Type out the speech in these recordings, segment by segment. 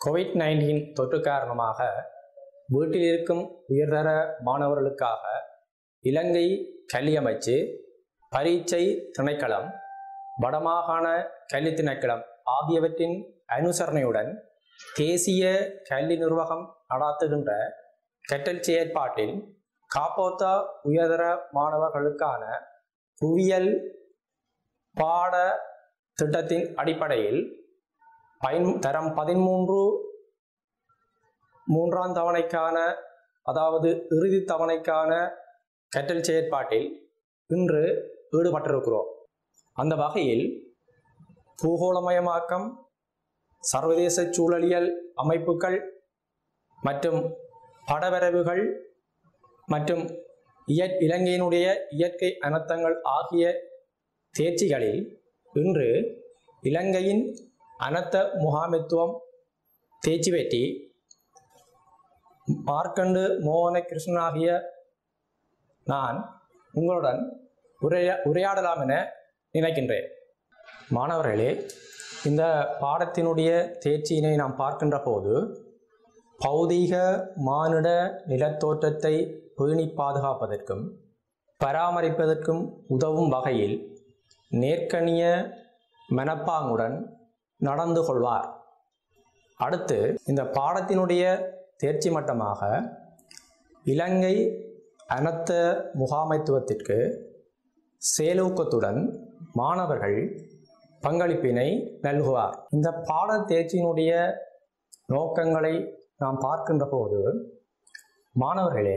Covid nineteen தொற்று காரணமாக வீட்டில் இருக்கும் உயர்தர மாணவர்களுக்காக இலங்கை கல்வி அமைச்சு பரீட்சை திணைக்களம் வடமாகாண கல்வி திணைக்களம் ஆகியவற்றின் அனுசரணையுடன் தேசிய கல்வி நிர்வாகம் நடாத்துகின்ற கற்றல் செயற்பாட்டில் காப்போத்தா உயர்தர மாணவர்களுக்கான புவியியல் பாட திட்டத்தின் அடிப்படையில் பயன் தரம் பதிமூன்று மூன்றாம் தவணைக்கான அதாவது இறுதி தவணைக்கான கற்றல் செயற்பாட்டில் இன்று ஈடுபட்டிருக்கிறோம் அந்த வகையில் பூகோளமயமாக்கம் சர்வதேச சூழலியல் அமைப்புகள் மற்றும் படவரவுகள் மற்றும் இய இலங்கையினுடைய இயற்கை அனர்த்தங்கள் ஆகிய தேர்ச்சிகளில் இன்று இலங்கையின் அனர்த்த முகாமைத்துவம் தேர்ச்சி பெற்றி மார்க்கண்டு மோகன கிருஷ்ணன் ஆகிய நான் உங்களுடன் உரையா உரையாடலாம் என நினைக்கின்றேன் மாணவர்களே இந்த பாடத்தினுடைய தேர்ச்சியினை நாம் பார்க்கின்ற போது பௌதீக மானுட நிலத்தோற்றத்தை பேணி பாதுகாப்பதற்கும் பராமரிப்பதற்கும் உதவும் வகையில் நேர்க்கணிய மனப்பாங்குடன் நடந்து கொள்வார் அடுத்து இந்த பாடத்தினுடைய தேர்ச்சி மட்டமாக இலங்கை அனர்த்த முகாமைத்துவத்திற்கு செயலூக்கத்துடன் மாணவர்கள் பங்களிப்பினை நல்குவார் இந்த பாட தேர்ச்சியினுடைய நோக்கங்களை நாம் பார்க்கின்ற போது மாணவர்களே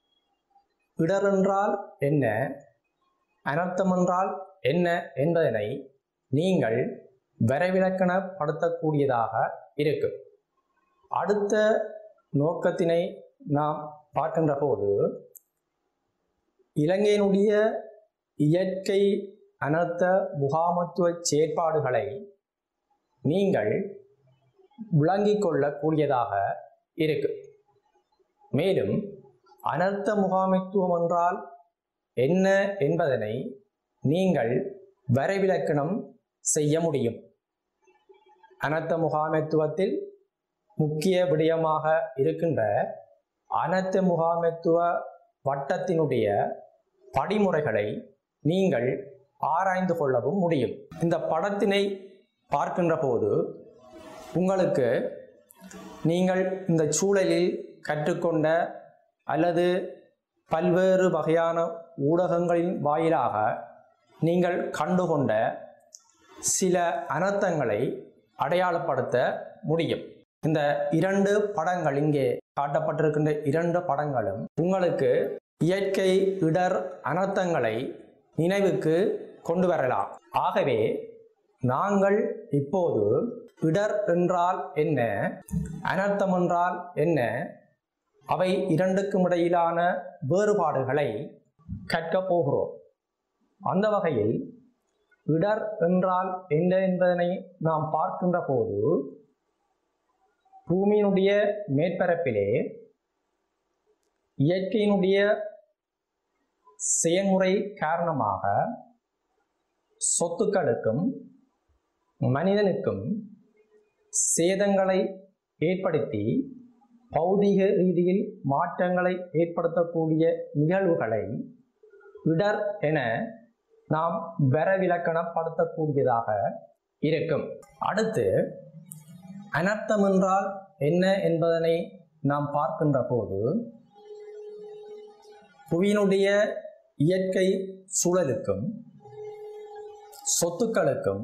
இடர் என்றால் என்ன அனர்த்தம் என்றால் என்ன என்பதனை நீங்கள் வரைவிலக்கணப்படுத்தக்கூடியதாக இருக்கும் அடுத்த நோக்கத்தினை நாம் பார்க்கின்ற போது இலங்கையினுடைய இயற்கை அனர்த்த முகாமத்துவ செயற்பாடுகளை நீங்கள் விளங்கிக் கொள்ளக்கூடியதாக இருக்கு மேலும் அனர்த்த முகாமைத்துவம் என்றால் என்ன என்பதனை நீங்கள் வரைவிலக்கணம் செய்ய முடியும் அனர்த்த முகாமைத்துவத்தில் முக்கிய விடயமாக இருக்கின்ற அனர்த்த முகாமைத்துவ வட்டத்தினுடைய படிமுறைகளை நீங்கள் ஆராய்ந்து கொள்ளவும் முடியும் இந்த படத்தினை பார்க்கின்ற போது உங்களுக்கு நீங்கள் இந்த சூழலில் கற்றுக்கொண்ட அல்லது பல்வேறு வகையான ஊடகங்களின் வாயிலாக நீங்கள் கண்டுகொண்ட சில அனர்த்தங்களை அடையாளப்படுத்த முடியும் இந்த இரண்டு படங்கள் இங்கே காட்டப்பட்டிருக்கின்ற இரண்டு படங்களும் உங்களுக்கு இயற்கை இடர் அனர்த்தங்களை நினைவுக்கு கொண்டு வரலாம் ஆகவே நாங்கள் இப்போது இடர் என்றால் என்ன அனர்த்தம் என்றால் என்ன அவை இரண்டுக்கும் இடையிலான வேறுபாடுகளை கற்கப் போகிறோம் அந்த வகையில் இடர் என்றால் என்ன என்பதனை நாம் பார்க்கின்ற போது பூமியினுடைய மேற்பரப்பிலே இயற்கையினுடைய செயல்முறை காரணமாக சொத்துக்களுக்கும் மனிதனுக்கும் சேதங்களை ஏற்படுத்தி பௌதிக ரீதியில் மாற்றங்களை ஏற்படுத்தக்கூடிய நிகழ்வுகளை இடர் என நாம் வரவிலக்கணப்படுத்தக்கூடியதாக இருக்கும் அடுத்து அனர்த்தம் என்றால் என்ன என்பதனை நாம் பார்க்கின்ற போது புவியினுடைய இயற்கை சூழலுக்கும் சொத்துக்களுக்கும்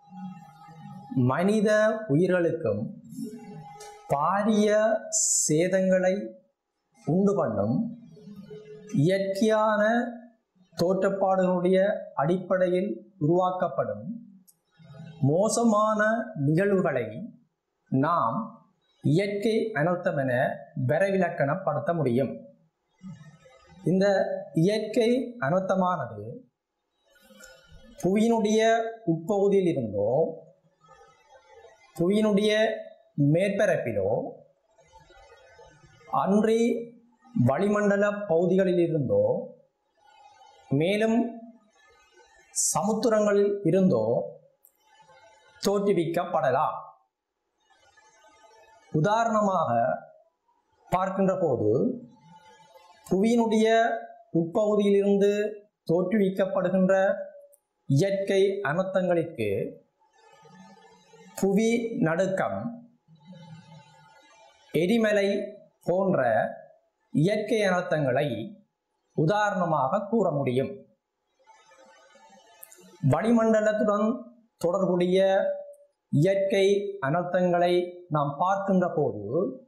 மனித உயிர்களுக்கும் பாரிய சேதங்களை உண்டு பண்ணும் இயற்கையான தோற்றப்பாடுகளுடைய அடிப்படையில் உருவாக்கப்படும் மோசமான நிகழ்வுகளை நாம் இயற்கை அனர்த்தம் என வரவிலக்கணப்படுத்த முடியும் இந்த இயற்கை அனர்த்தமானது புவியினுடைய உட்பகுதியில் இருந்தோ புவியினுடைய மேற்பரப்பிலோ அன்றி வளிமண்டல பகுதிகளில் இருந்தோ மேலும் சமுத்திரங்களில் இருந்தோ தோற்றுவிக்கப்படலாம் உதாரணமாக பார்க்கின்ற போது புவியினுடைய உட்பகுதியிலிருந்து தோற்றுவிக்கப்படுகின்ற இயற்கை அனர்த்தங்களுக்கு புவி நடுக்கம் எரிமலை போன்ற இயற்கை அனர்த்தங்களை உதாரணமாக கூற முடியும் வளிமண்டலத்துடன் தொடர்புடைய இயற்கை அனர்த்தங்களை நாம் பார்க்கின்ற போது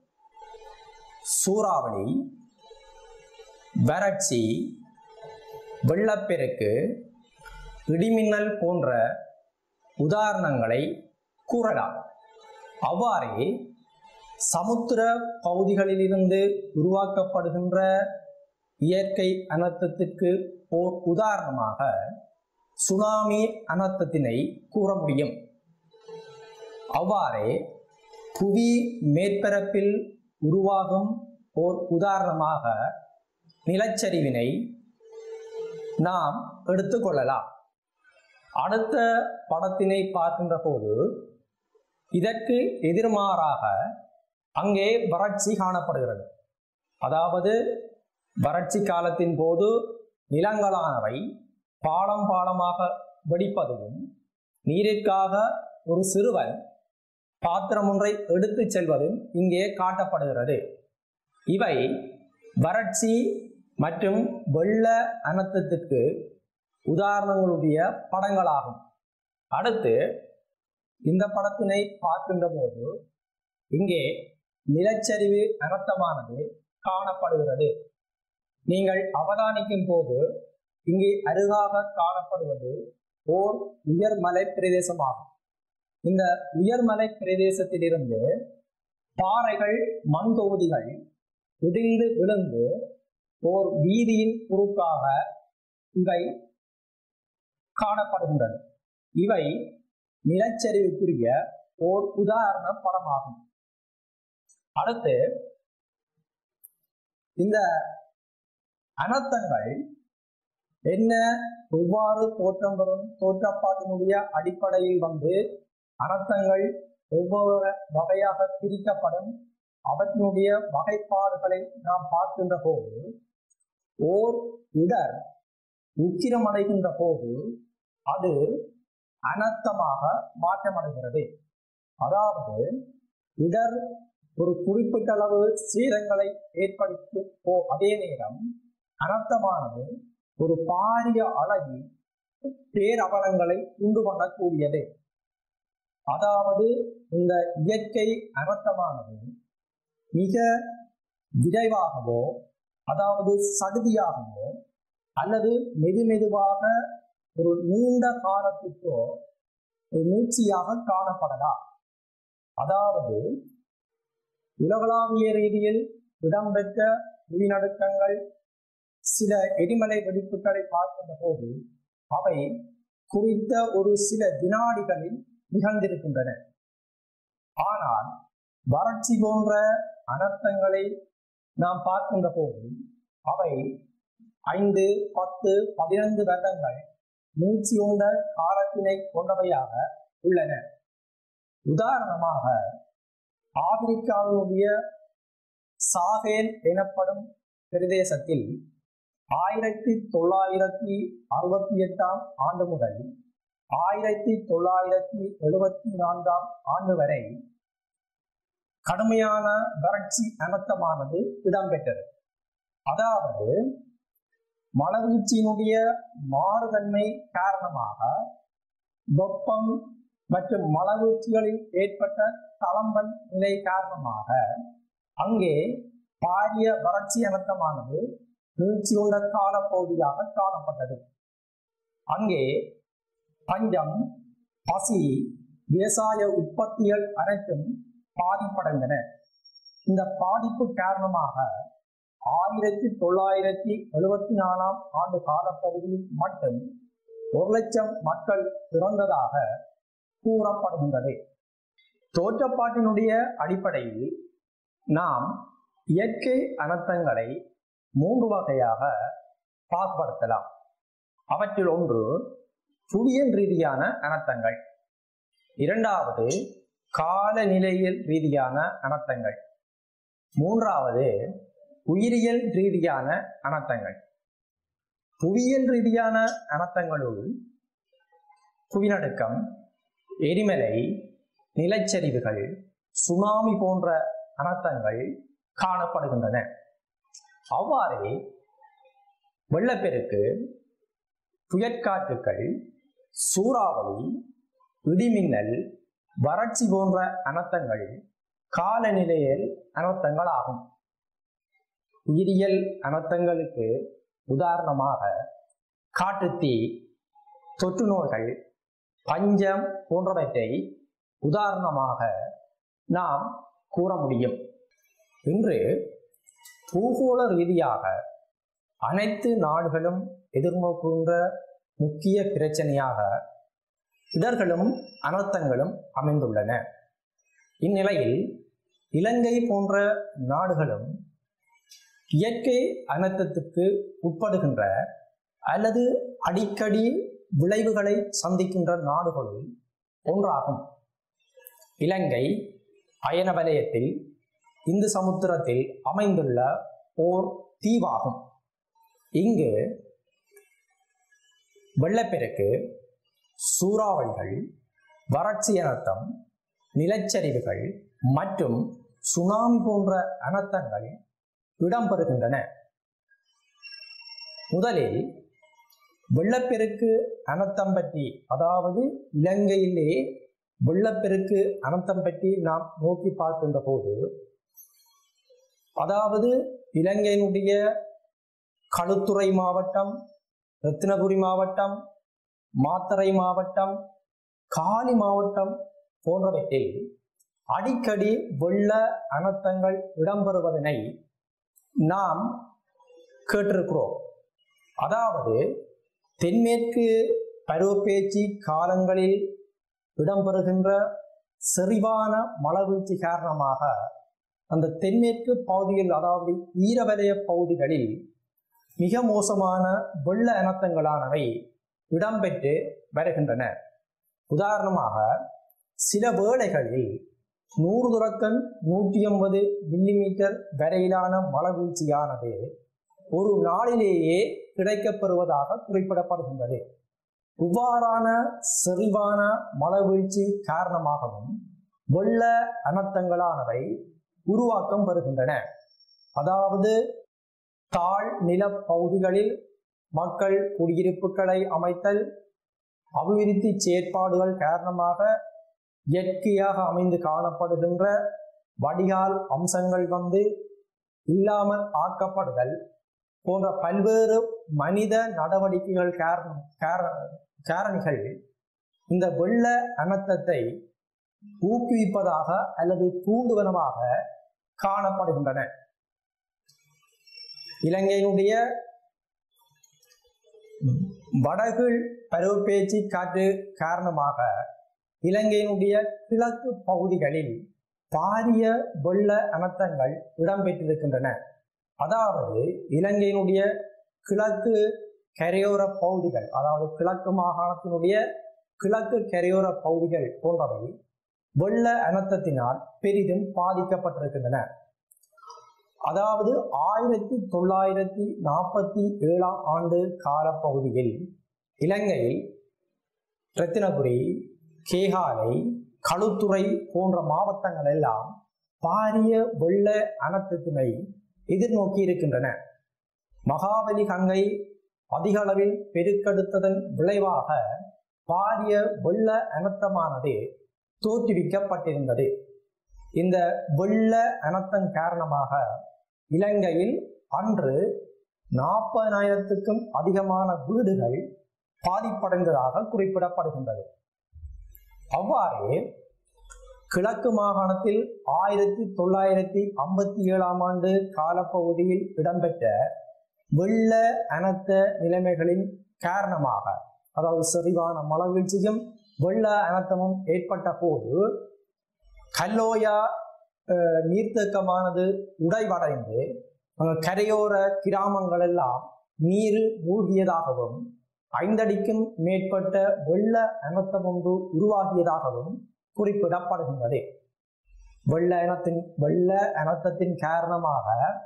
சூறாவளி வறட்சி வெள்ளப்பெருக்கு இடிமின்னல் போன்ற உதாரணங்களை கூறலாம் அவ்வாறே சமுத்திர பகுதிகளிலிருந்து உருவாக்கப்படுகின்ற இயற்கை அனர்த்தத்திற்கு ஓர் உதாரணமாக சுனாமி அனர்த்தத்தினை கூற முடியும் அவ்வாறே புவி மேற்பரப்பில் உருவாகும் ஓர் உதாரணமாக நிலச்சரிவினை நாம் எடுத்துக்கொள்ளலாம் அடுத்த படத்தினை பார்க்கின்ற போது இதற்கு எதிர்மாறாக அங்கே வறட்சி காணப்படுகிறது அதாவது வறட்சி காலத்தின் போது நிலங்களானவை பாலம் பாலமாக வெடிப்பதும் நீரிற்காக ஒரு சிறுவன் பாத்திரம் ஒன்றை எடுத்துச் செல்வதும் இங்கே காட்டப்படுகிறது இவை வறட்சி மற்றும் வெள்ள அனர்த்தத்துக்கு உதாரணங்களுடைய படங்களாகும் அடுத்து இந்த படத்தினை பார்க்கின்ற போது இங்கே நிலச்சரிவு அனர்த்தமானது காணப்படுகிறது நீங்கள் அவதானிக்கும் போது இங்கே அருகாக காணப்படுவது ஓர் உயர்மலை பிரதேசமாகும் இந்த உயர்மலை பிரதேசத்திலிருந்து பாறைகள் மண் தொகுதிகள் இடிந்து விழுந்து ஓர் வீதியின் குறுக்காக இவை காணப்படுகின்றன இவை நிலச்சரிவுக்குரிய ஓர் உதாரண படமாகும் அடுத்து இந்த அனர்த்தங்கள் என்ன எவ்வாறு தோற்றம் பெறும் தோற்றப்பாட்டினுடைய அடிப்படையில் வந்து அனர்த்தங்கள் ஒவ்வொரு வகையாக பிரிக்கப்படும் அவற்றினுடைய வகைப்பாடுகளை நாம் பார்க்கின்ற போது ஓர் இடர் உக்கிரமடைகின்ற போது அது அனர்த்தமாக மாற்றமடைகிறது அதாவது இடர் ஒரு குறிப்பிட்ட அளவு சீரங்களை ஏற்படுத்தி போ அதே நேரம் அனர்த்தமானது ஒரு பாரிய அளவில் பேரவலங்களை உண்டு பண்ணக்கூடியது அதாவது இந்த இயற்கை அனர்த்தமானது மிக விரைவாகவோ அதாவது சடுதியாகவோ அல்லது மெது மெதுவாக ஒரு நீண்ட காலத்திற்கோ ஒரு நீட்சியாக காணப்படலாம் அதாவது உலகளாவிய ரீதியில் இடம்பெற்ற உயிரினடுக்கங்கள் சில எரிமலை வெடிப்புகளை பார்க்கின்ற போது அவை குறித்த ஒரு சில வினாடிகளில் நிகழ்ந்திருக்கின்றன ஆனால் வறட்சி போன்ற அனர்த்தங்களை நாம் பார்க்கின்ற போது அவை ஐந்து பத்து பதினைந்து வருடங்கள் மூச்சு உண்ட காலத்தினை கொண்டவையாக உள்ளன உதாரணமாக ஆப்பிரிக்காவினுடைய சாஹேல் எனப்படும் பிரதேசத்தில் ஆயிரத்தி தொள்ளாயிரத்தி அறுபத்தி எட்டாம் ஆண்டு முதல் ஆயிரத்தி தொள்ளாயிரத்தி எழுபத்தி நான்காம் ஆண்டு வரை கடுமையான வறட்சி அனர்த்தமானது இடம்பெற்றது அதாவது மலர்வீச்சியினுடைய மாறுதன்மை காரணமாக வெப்பம் மற்றும் மலர்வீழ்ச்சிகளில் ஏற்பட்ட தளம்பல் நிலை காரணமாக அங்கே பாரிய வறட்சி அனர்த்தமானது நீட்சியுள்ள காலப்பகுதியாக காணப்பட்டது அங்கே பஞ்சம் பசி விவசாய உற்பத்திகள் அனைத்தும் பாதிப்படைந்தன இந்த பாதிப்பு காரணமாக ஆயிரத்தி தொள்ளாயிரத்தி எழுபத்தி நாலாம் ஆண்டு காலப்பகுதியில் மட்டும் ஒரு லட்சம் மக்கள் பிறந்ததாக கூறப்படுகின்றது தோற்றப்பாட்டினுடைய அடிப்படையில் நாம் இயற்கை அனர்த்தங்களை மூன்று வகையாக பாகுபடுத்தலாம் அவற்றில் ஒன்று புவியியல் ரீதியான அனர்த்தங்கள் இரண்டாவது காலநிலையியல் ரீதியான அனர்த்தங்கள் மூன்றாவது உயிரியல் ரீதியான அனர்த்தங்கள் புவியியல் ரீதியான அனர்த்தங்களுள் புவிநடுக்கம் எரிமலை நிலச்சரிவுகள் சுனாமி போன்ற அனர்த்தங்கள் காணப்படுகின்றன அவ்வாறே வெள்ளப்பெருக்கு புயற்காற்றுக்கள் சூறாவளி இடிமின்னல் வறட்சி போன்ற அனர்த்தங்கள் காலநிலையில் அனர்த்தங்கள் ஆகும் உயிரியல் அனர்த்தங்களுக்கு உதாரணமாக காட்டுத்தீ தொற்று நோய்கள் பஞ்சம் போன்றவற்றை உதாரணமாக நாம் கூற முடியும் இன்று பூகோள ரீதியாக அனைத்து நாடுகளும் எதிர்நோக்குகின்ற முக்கிய பிரச்சனையாக இடர்களும் அனர்த்தங்களும் அமைந்துள்ளன இந்நிலையில் இலங்கை போன்ற நாடுகளும் இயற்கை அனர்த்தத்துக்கு உட்படுகின்ற அல்லது அடிக்கடி விளைவுகளை சந்திக்கின்ற நாடுகளுள் ஒன்றாகும் இலங்கை அயன வலயத்தில் இந்து சமுத்திரத்தில் அமைந்துள்ள ஓர் தீவாகும் இங்கு வெள்ளப்பெருக்கு சூறாவளிகள் வறட்சி அனர்த்தம் நிலச்சரிவுகள் மற்றும் சுனாமி போன்ற அனர்த்தங்கள் இடம்பெறுகின்றன முதலில் வெள்ளப்பெருக்கு அனர்த்தம் பற்றி அதாவது இலங்கையிலே வெள்ளப்பெருக்கு அனர்த்தம் பற்றி நாம் நோக்கி பார்க்கின்ற போது அதாவது இலங்கையினுடைய களுத்துறை மாவட்டம் ரத்தினபுரி மாவட்டம் மாத்தறை மாவட்டம் காலி மாவட்டம் போன்றவற்றில் அடிக்கடி வெள்ள அனர்த்தங்கள் இடம்பெறுவதனை நாம் கேட்டிருக்கிறோம் அதாவது தென்மேற்கு பருவப்பேச்சு காலங்களில் இடம்பெறுகின்ற செறிவான மழவீழ்ச்சி காரணமாக அந்த தென்மேற்கு பகுதியில் அதாவது ஈரவலய பகுதிகளில் மிக மோசமான வெள்ள அனர்த்தங்களானவை இடம்பெற்று வருகின்றன உதாரணமாக சில வேளைகளில் நூறு தொடக்கம் நூற்றி ஐம்பது மில்லிமீட்டர் வரையிலான மழவீழ்ச்சியானது ஒரு நாளிலேயே கிடைக்கப்பெறுவதாக குறிப்பிடப்படுகின்றது இவ்வாறான செறிவான மழவீழ்ச்சி காரணமாகவும் வெள்ள அனர்த்தங்களானவை உருவாக்கம் பெறுகின்றன அதாவது தாழ் நில பகுதிகளில் மக்கள் குடியிருப்புகளை அமைத்தல் அபிவிருத்தி செயற்பாடுகள் காரணமாக இயற்கையாக அமைந்து காணப்படுகின்ற வடிகால் அம்சங்கள் வந்து இல்லாமல் ஆக்கப்படுதல் போன்ற பல்வேறு மனித நடவடிக்கைகள் காரணம் கார- காரணிகள் இந்த வெள்ள அனர்த்தத்தை ஊக்குவிப்பதாக அல்லது தூண்டுவனமாக காணப்படுகின்றன இலங்கையினுடைய வடகிழ் பருவப்பேச்சு காற்று காரணமாக இலங்கையினுடைய கிழக்கு பகுதிகளில் பாரிய வெள்ள அனர்த்தங்கள் இடம்பெற்றிருக்கின்றன அதாவது இலங்கையினுடைய கிழக்கு கரையோர பகுதிகள் அதாவது கிழக்கு மாகாணத்தினுடைய கிழக்கு கரையோர பகுதிகள் போன்றவை வெள்ள அனர்த்தத்தினால் பெரிதும் பாதிக்கப்பட்டிருக்கின்றன அதாவது ஆயிரத்தி தொள்ளாயிரத்தி நாற்பத்தி ஏழாம் ஆண்டு காலப்பகுதியில் இலங்கையில் ரத்தினபுரி கேகாலை களுத்துறை போன்ற மாவட்டங்கள் எல்லாம் பாரிய வெள்ள அனர்த்தத்தினை எதிர்நோக்கி இருக்கின்றன மகாபலி கங்கை அதிக அளவில் பெருக்கெடுத்ததன் விளைவாக பாரிய வெள்ள அனர்த்தமானது தோற்றுவிக்கப்பட்டிருந்தது இந்த வெள்ள அனர்த்தம் காரணமாக இலங்கையில் அன்று நாற்பதாயிரத்துக்கும் அதிகமான வீடுகள் பாதிப்படைந்ததாக குறிப்பிடப்படுகின்றது அவ்வாறே கிழக்கு மாகாணத்தில் ஆயிரத்தி தொள்ளாயிரத்தி ஐம்பத்தி ஏழாம் ஆண்டு காலப்பகுதியில் இடம்பெற்ற வெள்ள அனர்த்த நிலைமைகளின் காரணமாக அதாவது செறிவான மழவீழ்ச்சியும் வெள்ள அனர்த்தமும் ஏற்பட்ட போது கல்லோயா அஹ், நீர்த்தேக்கமானது உடைவடைந்து அஹ், கரையோர கிராமங்கள் எல்லாம் நீர் மூழ்கியதாகவும் ஐந்தடிக்கும் மேற்பட்ட வெள்ள அனர்த்தம் ஒன்று உருவாகியதாகவும் குறிப்பிடப்படுகின்றது வெள்ள இனத்தின் வெள்ள இனத்தத்தின் காரணமாக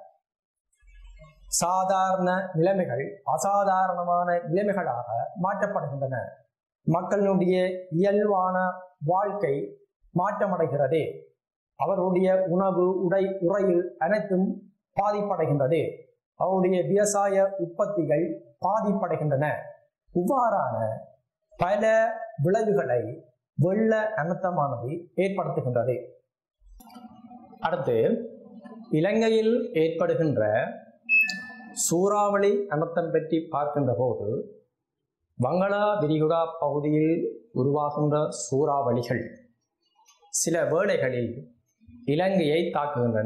சாதாரண நிலைமைகள் அசாதாரணமான நிலைமைகளாக மாற்றப்படுகின்றன மக்களுடைய இயல்பான வாழ்க்கை மாற்றமடைகிறது அவருடைய உணவு உடை உறையில் அனைத்தும் பாதிப்படைகின்றது அவருடைய விவசாய உற்பத்திகள் பாதிப்படைகின்றன இவ்வாறான பல விளைவுகளை வெள்ள அனர்த்தமானது ஏற்படுத்துகின்றது அடுத்து இலங்கையில் ஏற்படுகின்ற சூறாவளி அனர்த்தம் பற்றி பார்க்கின்ற போது வங்களா விரிகுடா பகுதியில் உருவாகின்ற சூறாவளிகள் சில வேளைகளில் இலங்கையை தாக்குகின்றன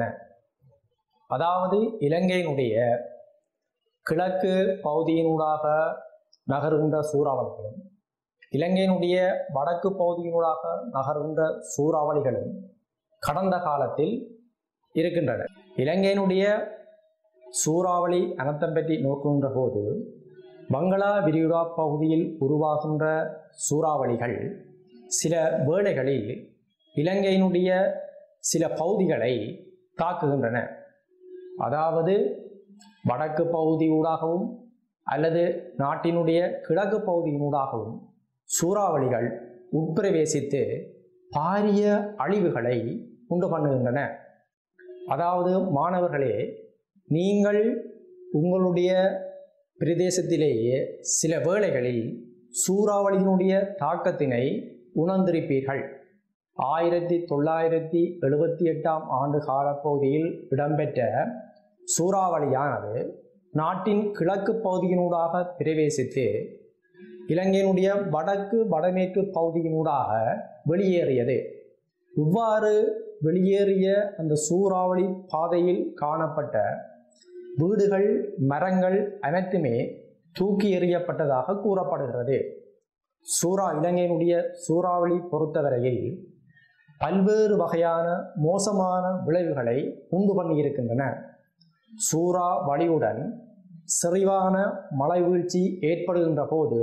அதாவது இலங்கையினுடைய கிழக்கு பகுதியினூடாக நகர்கின்ற சூறாவளிகளும் இலங்கையினுடைய வடக்கு பகுதியினூடாக நகர்கின்ற சூறாவளிகளும் கடந்த காலத்தில் இருக்கின்றன இலங்கையினுடைய சூறாவளி அனர்த்தம் பற்றி நோக்குகின்ற போது வங்களா விரிகுடா பகுதியில் உருவாகின்ற சூறாவளிகள் சில வேளைகளில் இலங்கையினுடைய சில பகுதிகளை தாக்குகின்றன அதாவது வடக்கு பகுதியூடாகவும் அல்லது நாட்டினுடைய கிழக்கு பகுதியினூடாகவும் சூறாவளிகள் உட்பிரவேசித்து பாரிய அழிவுகளை உண்டு பண்ணுகின்றன அதாவது மாணவர்களே நீங்கள் உங்களுடைய பிரதேசத்திலேயே சில வேளைகளில் சூறாவளியினுடைய தாக்கத்தினை உணர்ந்திருப்பீர்கள் ஆயிரத்தி தொள்ளாயிரத்தி எழுபத்தி எட்டாம் ஆண்டு காலப்பகுதியில் இடம்பெற்ற சூறாவளியானது நாட்டின் கிழக்கு பகுதியினூடாக பிரவேசித்து இலங்கையினுடைய வடக்கு வடமேற்கு பகுதியினூடாக வெளியேறியது இவ்வாறு வெளியேறிய அந்த சூறாவளி பாதையில் காணப்பட்ட வீடுகள் மரங்கள் அனைத்துமே தூக்கி எறியப்பட்டதாக கூறப்படுகிறது சூறா இலங்கையினுடைய சூறாவளி பொறுத்தவரையில் பல்வேறு வகையான மோசமான விளைவுகளை உண்டு பண்ணியிருக்கின்றன சூறா வழியுடன் செறிவான மழை வீழ்ச்சி ஏற்படுகின்ற போது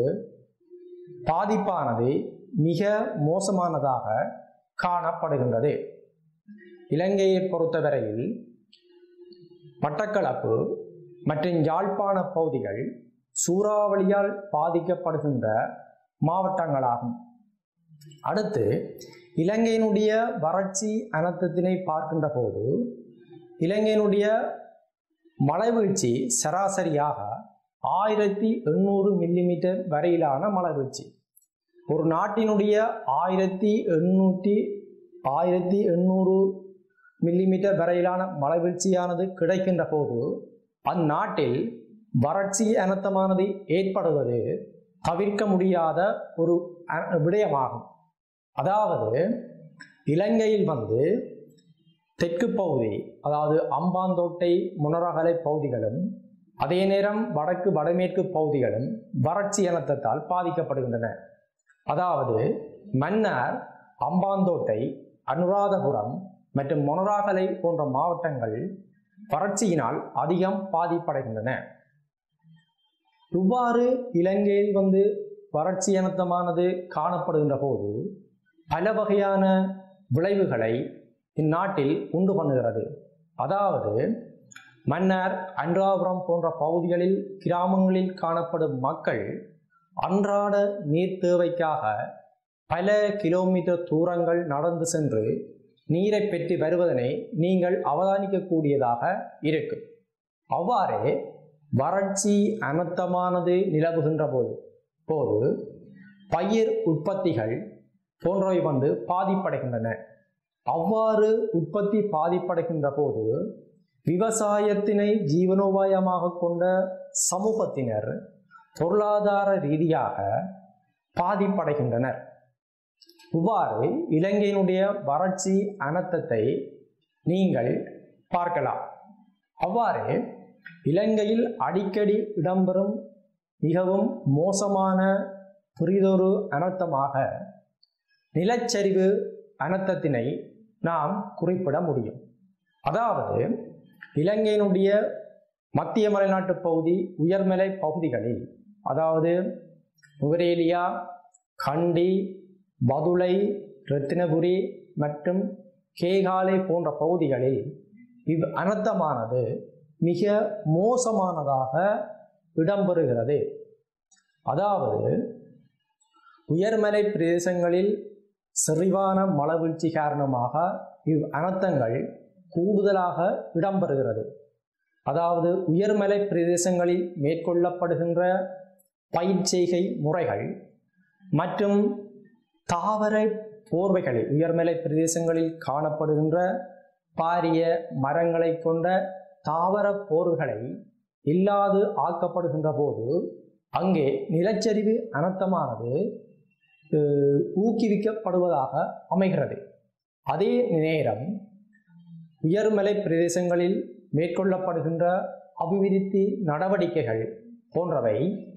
பாதிப்பானது மிக மோசமானதாக காணப்படுகின்றது இலங்கையை பொறுத்தவரையில் மட்டக்களப்பு மற்றும் யாழ்ப்பாண பகுதிகள் சூறாவளியால் பாதிக்கப்படுகின்ற மாவட்டங்களாகும் அடுத்து இலங்கையினுடைய வறட்சி அனர்த்தத்தினை பார்க்கின்ற போது இலங்கையினுடைய மழை வீழ்ச்சி சராசரியாக ஆயிரத்தி எண்ணூறு மில்லிமீட்டர் வரையிலான மழை வீழ்ச்சி ஒரு நாட்டினுடைய ஆயிரத்தி எண்ணூற்றி ஆயிரத்தி எண்ணூறு மில்லிமீட்டர் வரையிலான மழை வீழ்ச்சியானது கிடைக்கின்ற போது அந்நாட்டில் வறட்சி அனர்த்தமானது ஏற்படுவது தவிர்க்க முடியாத ஒரு அ- விடயமாகும் அதாவது இலங்கையில் வந்து தெற்கு பகுதி அதாவது அம்பாந்தோட்டை முனரகலை பகுதிகளும் அதே நேரம் வடக்கு வடமேற்கு பகுதிகளும் வறட்சி இனத்தத்தால் பாதிக்கப்படுகின்றன அதாவது மன்னார் அம்பாந்தோட்டை அனுராதபுரம் மற்றும் மொனராகலை போன்ற மாவட்டங்கள் வறட்சியினால் அதிகம் பாதிப்படைகின்றன இவ்வாறு இலங்கையில் வந்து வறட்சி இனத்தமானது காணப்படுகின்ற போது பல வகையான விளைவுகளை இந்நாட்டில் உண்டு பண்ணுகிறது அதாவது மன்னர் அன்றாபுரம் போன்ற பகுதிகளில் கிராமங்களில் காணப்படும் மக்கள் அன்றாட நீர் தேவைக்காக பல கிலோமீட்டர் தூரங்கள் நடந்து சென்று நீரை பெற்று வருவதனை நீங்கள் அவதானிக்கக்கூடியதாக இருக்கும் அவ்வாறே வறட்சி அனர்த்தமானது நிலவுகின்ற போது போது பயிர் உற்பத்திகள் போன்றவை வந்து பாதிப்படைகின்றன அவ்வாறு உற்பத்தி பாதிப்படைகின்ற போது விவசாயத்தினை ஜீவனோபாயமாக கொண்ட சமூகத்தினர் பொருளாதார ரீதியாக பாதிப்படைகின்றனர் இவ்வாறு இலங்கையினுடைய வறட்சி அனர்த்தத்தை நீங்கள் பார்க்கலாம் அவ்வாறு இலங்கையில் அடிக்கடி இடம்பெறும் மிகவும் மோசமான புரிதொரு அனர்த்தமாக நிலச்சரிவு அனர்த்தத்தினை நாம் குறிப்பிட முடியும் அதாவது இலங்கையினுடைய மத்திய மலைநாட்டு பகுதி உயர்மலை பகுதிகளில் அதாவது நுவரேலியா கண்டி பதுளை ரத்தினபுரி மற்றும் கேகாலை போன்ற பகுதிகளில் இவ் அனர்த்தமானது மிக மோசமானதாக இடம்பெறுகிறது அதாவது உயர்மலை பிரதேசங்களில் செறிவான மழவீழ்ச்சி காரணமாக இவ் அனர்த்தங்கள் கூடுதலாக இடம்பெறுகிறது அதாவது உயர்மலை பிரதேசங்களில் மேற்கொள்ளப்படுகின்ற பயிர் செய்கை முறைகள் மற்றும் தாவர போர்வைகளில் உயர்மலை பிரதேசங்களில் காணப்படுகின்ற பாரிய மரங்களை கொண்ட தாவர போர்களை இல்லாது ஆக்கப்படுகின்ற போது அங்கே நிலச்சரிவு அனர்த்தமானது அஹ், ஊக்குவிக்கப்படுவதாக அமைகிறது அதே நேரம் உயர்மலை பிரதேசங்களில் மேற்கொள்ளப்படுகின்ற அபிவிருத்தி நடவடிக்கைகள் போன்றவை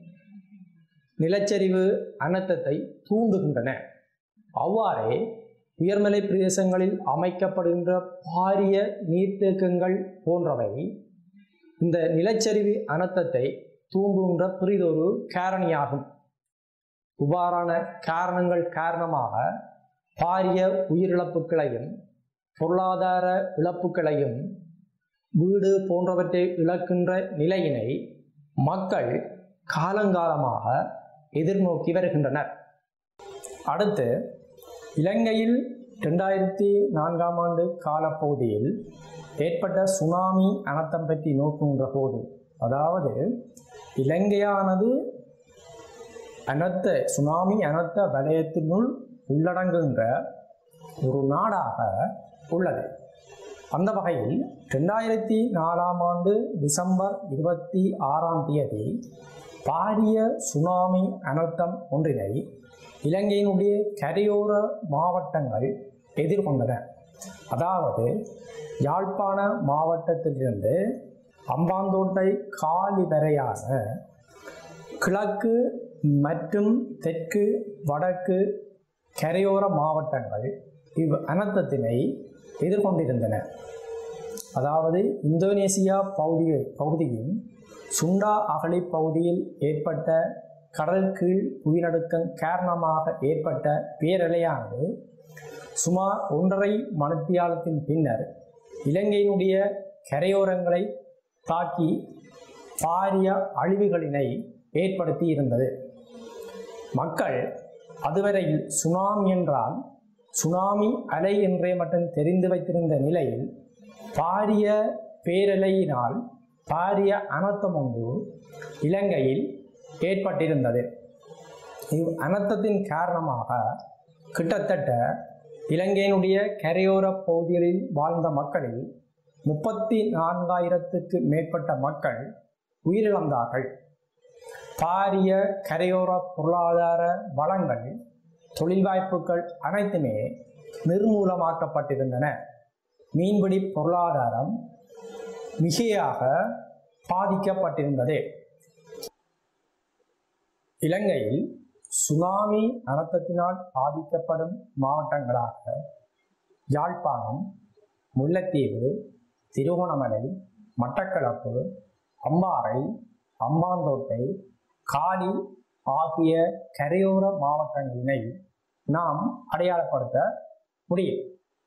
நிலச்சரிவு அனர்த்தத்தை தூண்டுகின்றன அவ்வாறே உயர்மலை பிரதேசங்களில் அமைக்கப்படுகின்ற பாரிய நீர்த்தேக்கங்கள் போன்றவை இந்த நிலச்சரிவு அனர்த்தத்தை தூண்டுகின்ற பெரிதொரு காரணியாகும் இவ்வாறான காரணங்கள் காரணமாக பாரிய உயிரிழப்புகளையும் பொருளாதார இழப்புகளையும் வீடு போன்றவற்றை இழக்கின்ற நிலையினை மக்கள் காலங்காலமாக எதிர்நோக்கி வருகின்றனர் அடுத்து இலங்கையில் ரெண்டாயிரத்தி நான்காம் ஆண்டு காலப்பகுதியில் ஏற்பட்ட சுனாமி அனர்த்தம் பற்றி நோக்குகின்ற போது அதாவது இலங்கையானது அனர்த்த சுனாமி அனர்த்த வலயத்தினுள் உள்ளடங்குகின்ற ஒரு நாடாக உள்ளது அந்த வகையில் ரெண்டாயிரத்தி நாலாம் ஆண்டு டிசம்பர் இருபத்தி ஆறாம் தேதி பாரிய சுனாமி அனர்த்தம் ஒன்றினை இலங்கையினுடைய கரையோர மாவட்டங்கள் எதிர்கொண்டன அதாவது யாழ்ப்பாண மாவட்டத்திலிருந்து அம்பாந்தோட்டை காலி வரையான கிழக்கு மற்றும் தெற்கு வடக்கு கரையோர மாவட்டங்கள் இவ் அனர்த்தத்தினை எதிர்கொண்டிருந்தன அதாவது இந்தோனேசியா பகுதி பகுதியின் சுண்டா அகழி பகுதியில் ஏற்பட்ட கடல் கீழ் புவிநடுக்கம் காரணமாக ஏற்பட்ட பேரலையானது சுமார் ஒன்றரை மணித்தியாலத்தின் பின்னர் இலங்கையினுடைய கரையோரங்களை தாக்கி பாரிய அழிவுகளினை ஏற்படுத்தி இருந்தது மக்கள் அதுவரையில் சுனாமி என்றால் சுனாமி அலை என்றே மட்டும் தெரிந்து வைத்திருந்த நிலையில் பாரிய பேரலையினால் பாரிய அனர்த்தம் ஒன்று இலங்கையில் ஏற்பட்டிருந்தது இவ் அனர்த்தத்தின் காரணமாக கிட்டத்தட்ட இலங்கையினுடைய கரையோர பகுதிகளில் வாழ்ந்த மக்களில் முப்பத்தி நான்காயிரத்துக்கு மேற்பட்ட மக்கள் உயிரிழந்தார்கள் பாரிய கரையோர பொருளாதார வளங்கள் தொழில் வாய்ப்புகள் அனைத்துமே நிர்மூலமாக்கப்பட்டிருந்தன மீன்பிடி பொருளாதாரம் மிகையாக பாதிக்கப்பட்டிருந்தது இலங்கையில் சுனாமி அனர்த்தத்தினால் பாதிக்கப்படும் மாவட்டங்களாக யாழ்ப்பாணம் முல்லைத்தீவு திருகோணமலை மட்டக்களப்பு அம்பாறை அம்பாந்தோட்டை காலி ஆகிய கரையோர மாவட்டங்களினை நாம் அடையாளப்படுத்த முடியும்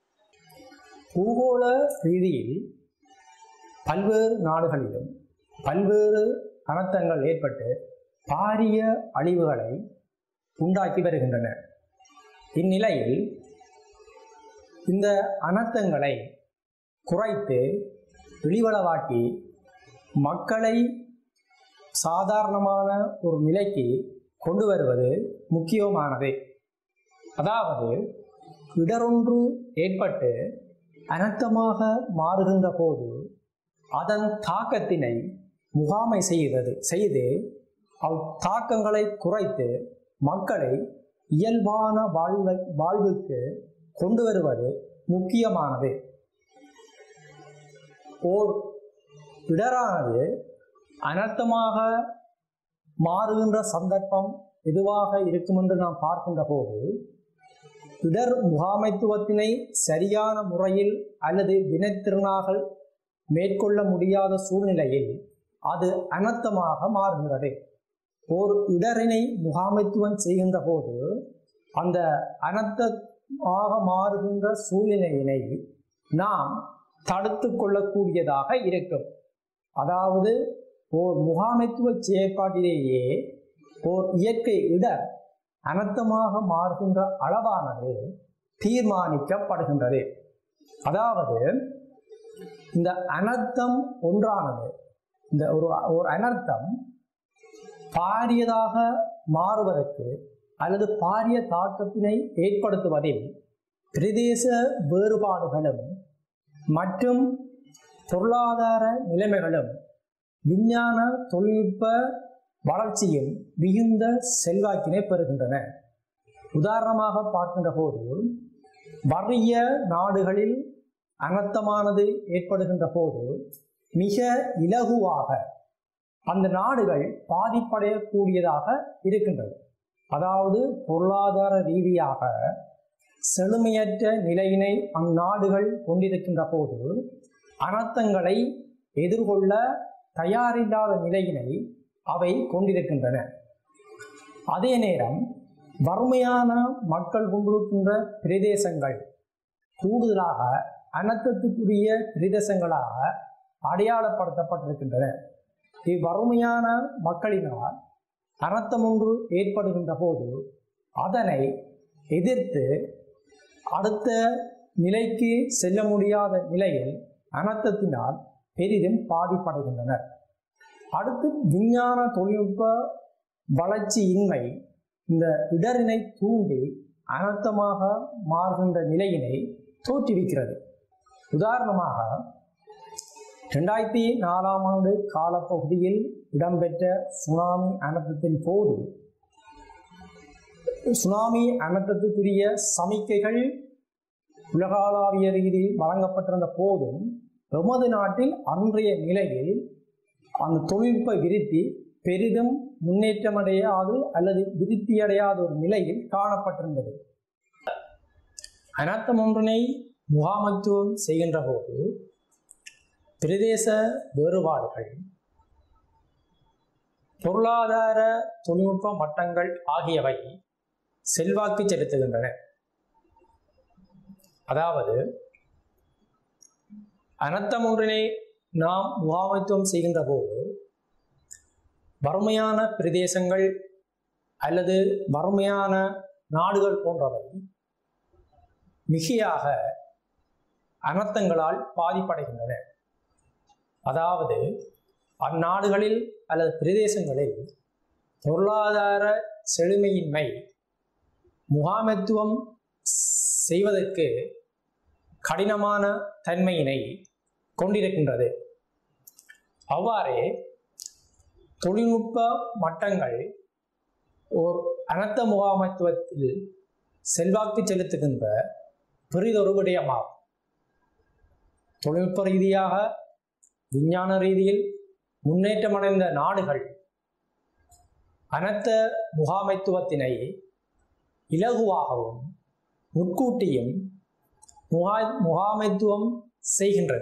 பூகோள ரீதியில் பல்வேறு நாடுகளிலும் பல்வேறு அனர்த்தங்கள் ஏற்பட்டு பாரிய அழிவுகளை உண்டாக்கி வருகின்றன இந்நிலையில் இந்த அனர்த்தங்களை குறைத்து இழிவளவாக்கி மக்களை சாதாரணமான ஒரு நிலைக்கு கொண்டு வருவது முக்கியமானது அதாவது இடரொன்று ஏற்பட்டு அனர்த்தமாக மாறுகின்ற போது அதன் தாக்கத்தினை முகாமை செய்கிறது செய்து அவ் தாக்கங்களை குறைத்து மக்களை இயல்பான வாழ்வை வாழ்வுக்கு கொண்டு வருவது முக்கியமானது ஓர் இடரானது அனர்த்தமாக மாறுகின்ற சந்தர்ப்பம் எதுவாக இருக்கும் என்று நாம் பார்க்கின்ற போது இடர் முகாமைத்துவத்தினை சரியான முறையில் அல்லது வினைத்திறனாக மேற்கொள்ள முடியாத சூழ்நிலையில் அது அனர்த்தமாக மாறுகிறது ஓர் இடரினை முகாமைத்துவம் செய்கின்ற போது அந்த அனர்த்த ஆக மாறுகின்ற சூழ்நிலையினை நாம் தடுத்து கொள்ளக்கூடியதாக இருக்கும் அதாவது ஓர் முகாமைத்துவ செயற்பாட்டிலேயே ஓர் இயற்கை இடர் அனர்த்தமாக மாறுகின்ற அளவானது தீர்மானிக்கப்படுகின்றது அதாவது இந்த அனர்த்தம் ஒன்றானது இந்த ஒரு ஒரு அனர்த்தம் பாரியதாக மாறுவதற்கு அல்லது பாரிய தாக்கத்தினை ஏற்படுத்துவதில் பிரதேச வேறுபாடுகளும் மற்றும் பொருளாதார நிலைமைகளும் விஞ்ஞான தொழில்நுட்ப வளர்ச்சியும் மிகுந்த செல்வாக்கினை பெறுகின்றன உதாரணமாக பார்க்கின்ற போது வறிய நாடுகளில் அனர்த்தமானது ஏற்படுகின்ற போது மிக இலகுவாக அந்த நாடுகள் பாதிப்படையக்கூடியதாக இருக்கின்றது அதாவது பொருளாதார ரீதியாக செழுமையற்ற நிலையினை அந்நாடுகள் கொண்டிருக்கின்ற போது அனர்த்தங்களை எதிர்கொள்ள தயாரில்லாத நிலையினை அவை கொண்டிருக்கின்றன அதே நேரம் வறுமையான மக்கள் கொண்டிருக்கின்ற பிரதேசங்கள் கூடுதலாக அனர்த்தத்துக்குரிய பிரதேசங்களாக அடையாளப்படுத்தப்பட்டிருக்கின்றன இவ்வறுமையான மக்களினால் அனர்த்தம் ஒன்று ஏற்படுகின்ற போது அதனை எதிர்த்து அடுத்த நிலைக்கு செல்ல முடியாத நிலையில் அனர்த்தத்தினால் பெரிதும் பாதிப்படைகின்றனர் அடுத்து விஞ்ஞான தொழில்நுட்ப வளர்ச்சியின்மை இந்த இடரினை தூண்டி அனர்த்தமாக மாறுகின்ற நிலையினை தோற்றுவிக்கிறது உதாரணமாக ரெண்டாயிரத்தி நாலாம் ஆண்டு காலப்பகுதியில் இடம்பெற்ற சுனாமி அனர்த்தத்தின் போது சுனாமி அனர்த்தத்துக்குரிய சமிக்கைகள் உலகளாவிய ரீதியில் வழங்கப்பட்டிருந்த போதும் எமது நாட்டில் அன்றைய நிலையில் அந்த தொழில்நுட்ப விருத்தி பெரிதும் முன்னேற்றமடையாது அல்லது விருத்தியடையாத ஒரு நிலையில் காணப்பட்டிருந்தது அனர்த்தம் ஒன்றினை முகாமைத்துவம் செய்கின்ற போது பிரதேச வேறுபாடுகள் பொருளாதார தொழில்நுட்ப மட்டங்கள் ஆகியவை செல்வாக்கு செலுத்துகின்றன அதாவது அனர்த்தம் ஒன்றினை நாம் முகாமைத்துவம் செய்கின்ற போது வறுமையான பிரதேசங்கள் அல்லது வறுமையான நாடுகள் போன்றவை மிகையாக அனர்த்தங்களால் பாதிப்படைகின்றன அதாவது அந்நாடுகளில் அல்லது பிரதேசங்களில் பொருளாதார செழுமையின்மை முகாமைத்துவம் செய்வதற்கு கடினமான தன்மையினை கொண்டிருக்கின்றது அவ்வாறே தொழில்நுட்ப மட்டங்கள் ஓர் அனர்த்த முகாமைத்துவத்தில் செல்வாக்கு செலுத்துகின்ற பெரிதொரு விடயமாகும் தொழில்நுட்ப ரீதியாக விஞ்ஞான ரீதியில் முன்னேற்றமடைந்த நாடுகள் அனர்த்த முகாமைத்துவத்தினை இலகுவாகவும் முன்கூட்டியும் முகா முகாமைத்துவம் செய்கின்றது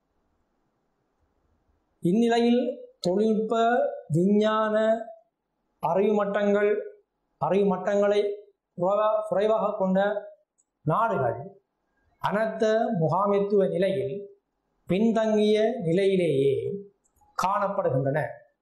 இந்நிலையில் தொழில்நுட்ப விஞ்ஞான அறிவு மட்டங்கள் அறிவு மட்டங்களை குறைவா- குறைவாக கொண்ட நாடுகள் அனர்த்த முகாமைத்துவ நிலையில் பின்தங்கிய நிலையிலேயே காணப்படுகின்றன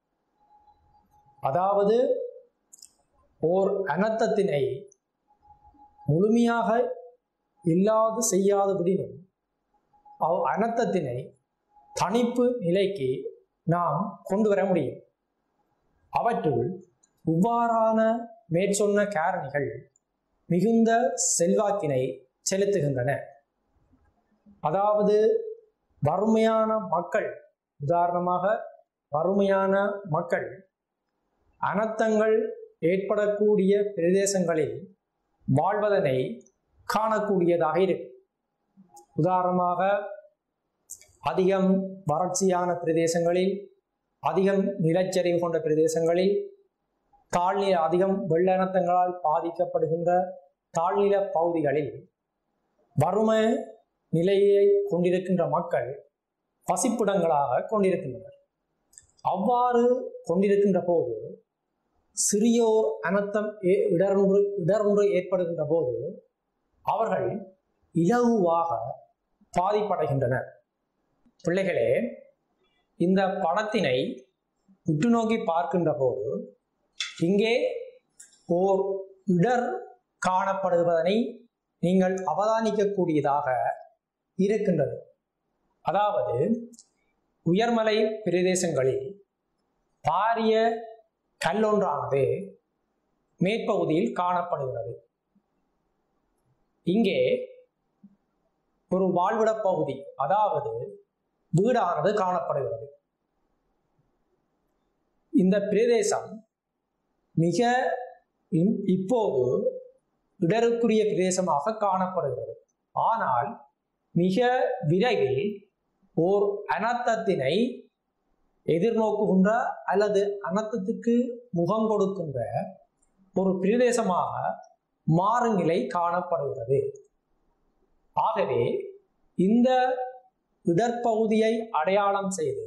அதாவது ஓர் அனர்த்தத்தினை முழுமையாக இல்லாது செய்யாத விடினும் அவ் அனர்த்தத்தினை தணிப்பு நிலைக்கு நாம் கொண்டு வர முடியும் அவற்றுள் இவ்வாறான மேற்சொன்ன காரணிகள் மிகுந்த செல்வாக்கினை செலுத்துகின்றன அதாவது வறுமையான மக்கள் உதாரணமாக வறுமையான மக்கள் அனர்த்தங்கள் ஏற்படக்கூடிய பிரதேசங்களில் வாழ்வதனை காணக்கூடியதாக இருக்கு உதாரணமாக அதிகம் வறட்சியான பிரதேசங்களில் அதிகம் நிலச்சரிவு கொண்ட பிரதேசங்களில் தாழ்நில அதிகம் வெள்ளனத்தங்களால் பாதிக்கப்படுகின்ற தாழ்நில பகுதிகளில் வறுமை நிலையை கொண்டிருக்கின்ற மக்கள் பசிப்பிடங்களாக கொண்டிருக்கின்றனர் அவ்வாறு கொண்டிருக்கின்ற போது சிறியோர் அனர்த்தம் ஏ- இடரொன்று இடரொன்று ஏற்படுகின்ற போது அவர்கள் இலகுவாக பாதிப்படைகின்றனர் பிள்ளைகளே இந்த படத்தினை உற்று நோக்கி பார்க்கின்ற போது இங்கே ஓர் இடர் காணப்படுவதனை நீங்கள் அவதானிக்கக்கூடியதாக இருக்கின்றது அதாவது உயர்மலை பிரதேசங்களில் பாரிய கல்லொன்றானது மேற்பகுதியில் காணப்படுகிறது இங்கே ஒரு வாழ்விட பகுதி அதாவது வீடானது காணப்படுகிறது இந்த பிரதேசம் மிக இம்- இப்போது இடருக்குரிய பிரதேசமாக காணப்படுகிறது ஆனால் மிக விரைவில் ஓர் அனர்த்தத்தினை எதிர்நோக்குகின்ற அல்லது அனர்த்தத்துக்கு முகம் கொடுக்கின்ற ஒரு பிரதேசமாக மாறும் நிலை காணப்படுகிறது ஆகவே இந்த இடர்பகுதியை அடையாளம் செய்து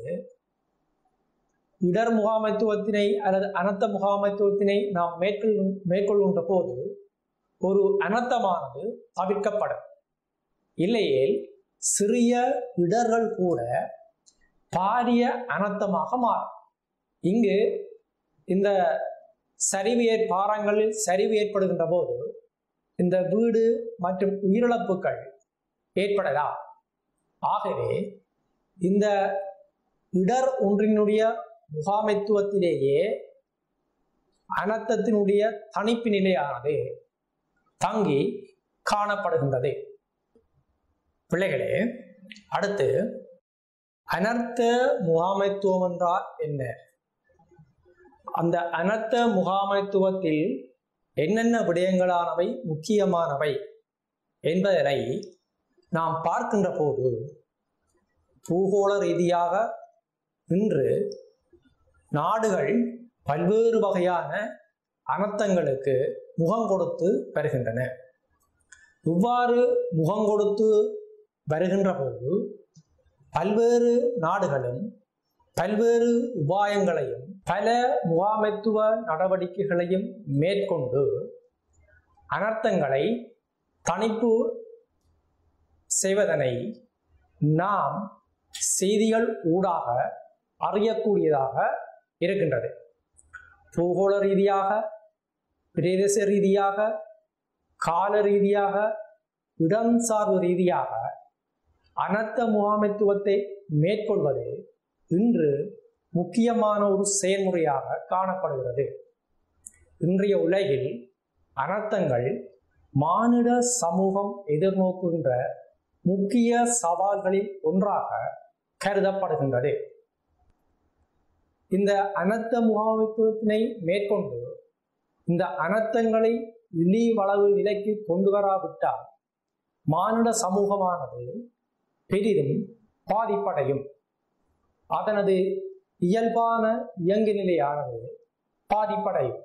இடர் முகாமைத்துவத்தினை அல்லது அனர்த்த முகாமைத்துவத்தினை நாம் மேற்கொள் மேற்கொள்கின்ற போது ஒரு அனர்த்தமானது தவிர்க்கப்படும் இல்லையேல் சிறிய இடர்கள் கூட பாரிய அனர்த்தமாக மாறும் இங்கு இந்த சரிவு ஏற் பாறங்களில் சரிவு ஏற்படுகின்ற போது இந்த வீடு மற்றும் உயிரிழப்புகள் ஏற்படலாம் ஆகவே இந்த இடர் ஒன்றினுடைய முகாமைத்துவத்திலேயே அனர்த்தத்தினுடைய தணிப்பு நிலையானது தங்கி காணப்படுகின்றது பிள்ளைகளே அடுத்து அனர்த்த முகாமைத்துவம் என்றால் என்ன அந்த அனர்த்த முகாமைத்துவத்தில் என்னென்ன விடயங்களானவை முக்கியமானவை என்பதனை நாம் பார்க்கின்ற போது பூகோள ரீதியாக இன்று நாடுகள் பல்வேறு வகையான அனர்த்தங்களுக்கு முகம் கொடுத்து வருகின்றன இவ்வாறு முகம் கொடுத்து வருகின்ற போது பல்வேறு நாடுகளும் பல்வேறு உபாயங்களையும் பல முகாமைத்துவ நடவடிக்கைகளையும் மேற்கொண்டு அனர்த்தங்களை தணிப்பு செய்வதனை நாம் செய்திகள் ஊடாக அறியக்கூடியதாக இருக்கின்றது பூகோள ரீதியாக பிரதேச ரீதியாக கால ரீதியாக இடம் சார்பு ரீதியாக அனர்த்த முகாமைத்துவத்தை மேற்கொள்வது இன்று முக்கியமான ஒரு செயல்முறையாக காணப்படுகிறது இன்றைய உலகில் அனர்த்தங்கள் மானிட சமூகம் எதிர்நோக்குகின்ற முக்கிய சவால்களில் ஒன்றாக கருதப்படுகின்றது இந்த அனர்த்த முகாமைத்துவத்தினை மேற்கொண்டு இந்த அனர்த்தங்களை இழிவளவு நிலைக்கு கொண்டு வராவிட்டால் மானுட சமூகமானது பெரிதும் பாதிப்படையும் அதனது இயல்பான இயங்கு நிலையானது பாதிப்படையும்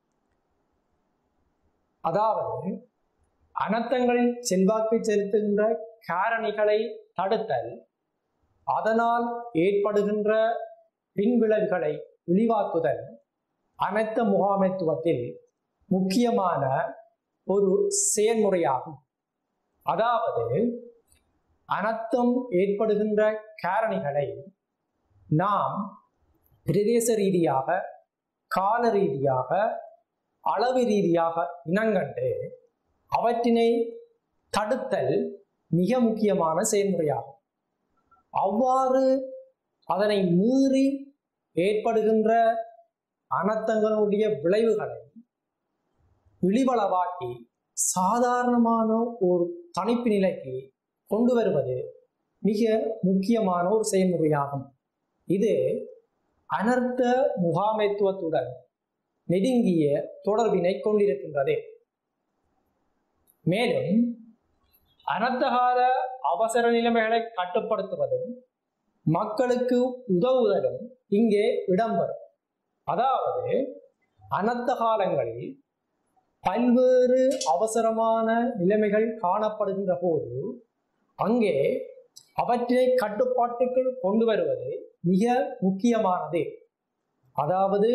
அதாவது அனர்த்தங்களில் செல்வாக்கு செலுத்துகின்ற காரணிகளை தடுத்தல் அதனால் ஏற்படுகின்ற பின்விளைவுகளை விரிவாக்குதல் அனைத்த முகாமைத்துவத்தில் முக்கியமான ஒரு செயல்முறையாகும் அதாவது அனர்த்தம் ஏற்படுகின்ற காரணிகளை நாம் பிரதேச ரீதியாக கால ரீதியாக அளவு ரீதியாக இனங்கண்டு அவற்றினை தடுத்தல் மிக முக்கியமான செயல்முறையாகும் அவ்வாறு அதனை மீறி ஏற்படுகின்ற அனர்த்தங்களுடைய விளைவுகளை இழிவளவாக்கி சாதாரணமான ஒரு தணிப்பு நிலைக்கு கொண்டு வருவது மிக முக்கியமான ஒரு செயல்முறையாகும் இது அனர்த்த முகாமைத்துவத்துடன் நெருங்கிய தொடர்பினை கொண்டிருக்கின்றது மேலும் அனர்த்தகால அவசர நிலைமைகளை கட்டுப்படுத்துவதும் மக்களுக்கு உதவுதலும் இங்கே இடம்பெறும் அதாவது அனர்த்த காலங்களில் பல்வேறு அவசரமான நிலைமைகள் காணப்படுகின்ற போது அங்கே அவற்றை கட்டுப்பாட்டுக்குள் கொண்டு வருவது மிக முக்கியமானது அதாவது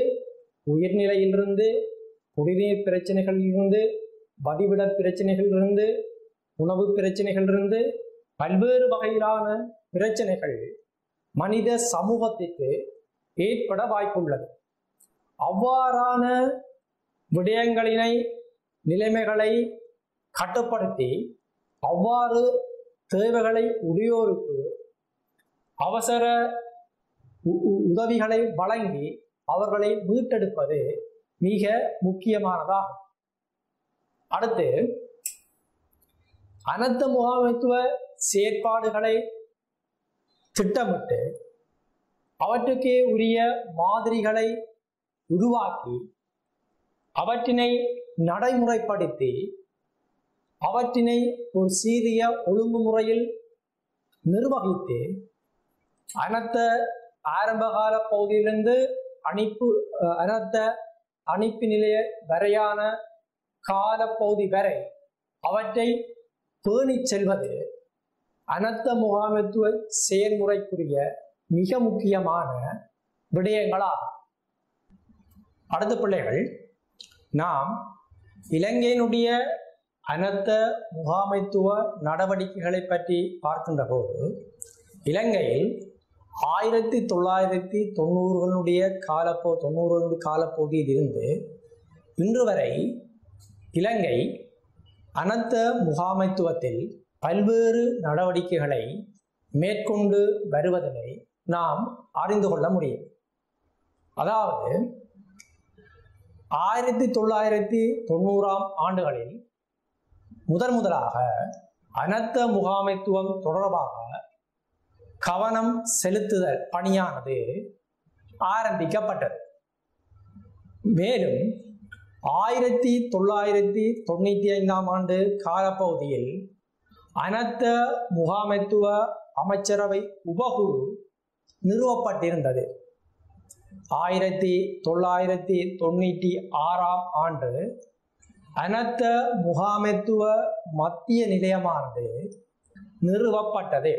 உயிர்நிலையிலிருந்து குடிநீர் பிரச்சனைகளிலிருந்து வதிவிட பிரச்சனைகளிலிருந்து உணவு பிரச்சனைகளிலிருந்து பல்வேறு வகையிலான பிரச்சனைகள் மனித சமூகத்திற்கு ஏற்பட வாய்ப்புள்ளது அவ்வாறான விடயங்களினை நிலைமைகளை கட்டுப்படுத்தி அவ்வாறு தேவைகளை உடையோருக்கு அவசர உ- உ- உதவிகளை வழங்கி அவர்களை மீட்டெடுப்பது மிக முக்கியமானதாகும் அடுத்து அனர்த்த முகாமைத்துவ செயற்பாடுகளை திட்டமிட்டு அவற்றுக்கே உரிய மாதிரிகளை உருவாக்கி அவற்றினை நடைமுறைப்படுத்தி அவற்றினை ஒரு சீரிய ஒழுங்குமுறையில் நிர்வகித்து அனர்த்த ஆரம்பகால பகுதியிலிருந்து அணிப்பு அஹ், அனர்த்த அணிப்பு நிலைய வரையான காலப்பகுதி வரை அவற்றை பேணிச் செல்வது அனர்த்த முகாமைத்துவ செயல்முறைக்குரிய மிக முக்கியமான விடயங்களாகும் அடுத்த பிள்ளைகள் நாம் இலங்கையினுடைய அனர்த்த முகாமைத்துவ நடவடிக்கைகளை பற்றி பார்க்கின்ற போது இலங்கையில் ஆயிரத்தி தொள்ளாயிரத்தி தொண்ணூறுகளுடைய காலப்போ தொண்ணூறுகளுடைய காலப்பகுதியில் இருந்து இன்று வரை இலங்கை அனர்த்த முகாமைத்துவத்தில் பல்வேறு நடவடிக்கைகளை மேற்கொண்டு வருவதனை நாம் அறிந்து கொள்ள முடியும் அதாவது ஆயிரத்தி தொள்ளாயிரத்தி தொண்ணூறாம் ஆண்டுகளில் முதன் முதலாக அனர்த்த முகாமைத்துவம் தொடர்பாக கவனம் செலுத்துதல் பணியானது ஆரம்பிக்கப்பட்டது மேலும் ஆயிரத்தி தொள்ளாயிரத்தி தொண்ணூற்றி ஐந்தாம் ஆண்டு காலப்பகுதியில் அனர்த்த முகாமைத்துவ அமைச்சரவை உபகுழு நிறுவப்பட்டிருந்தது ஆயிரத்தி தொள்ளாயிரத்தி தொண்ணூற்றி ஆறாம் ஆண்டு அனர்த்த முகாமைத்துவ மத்திய நிலையமானது நிறுவப்பட்டது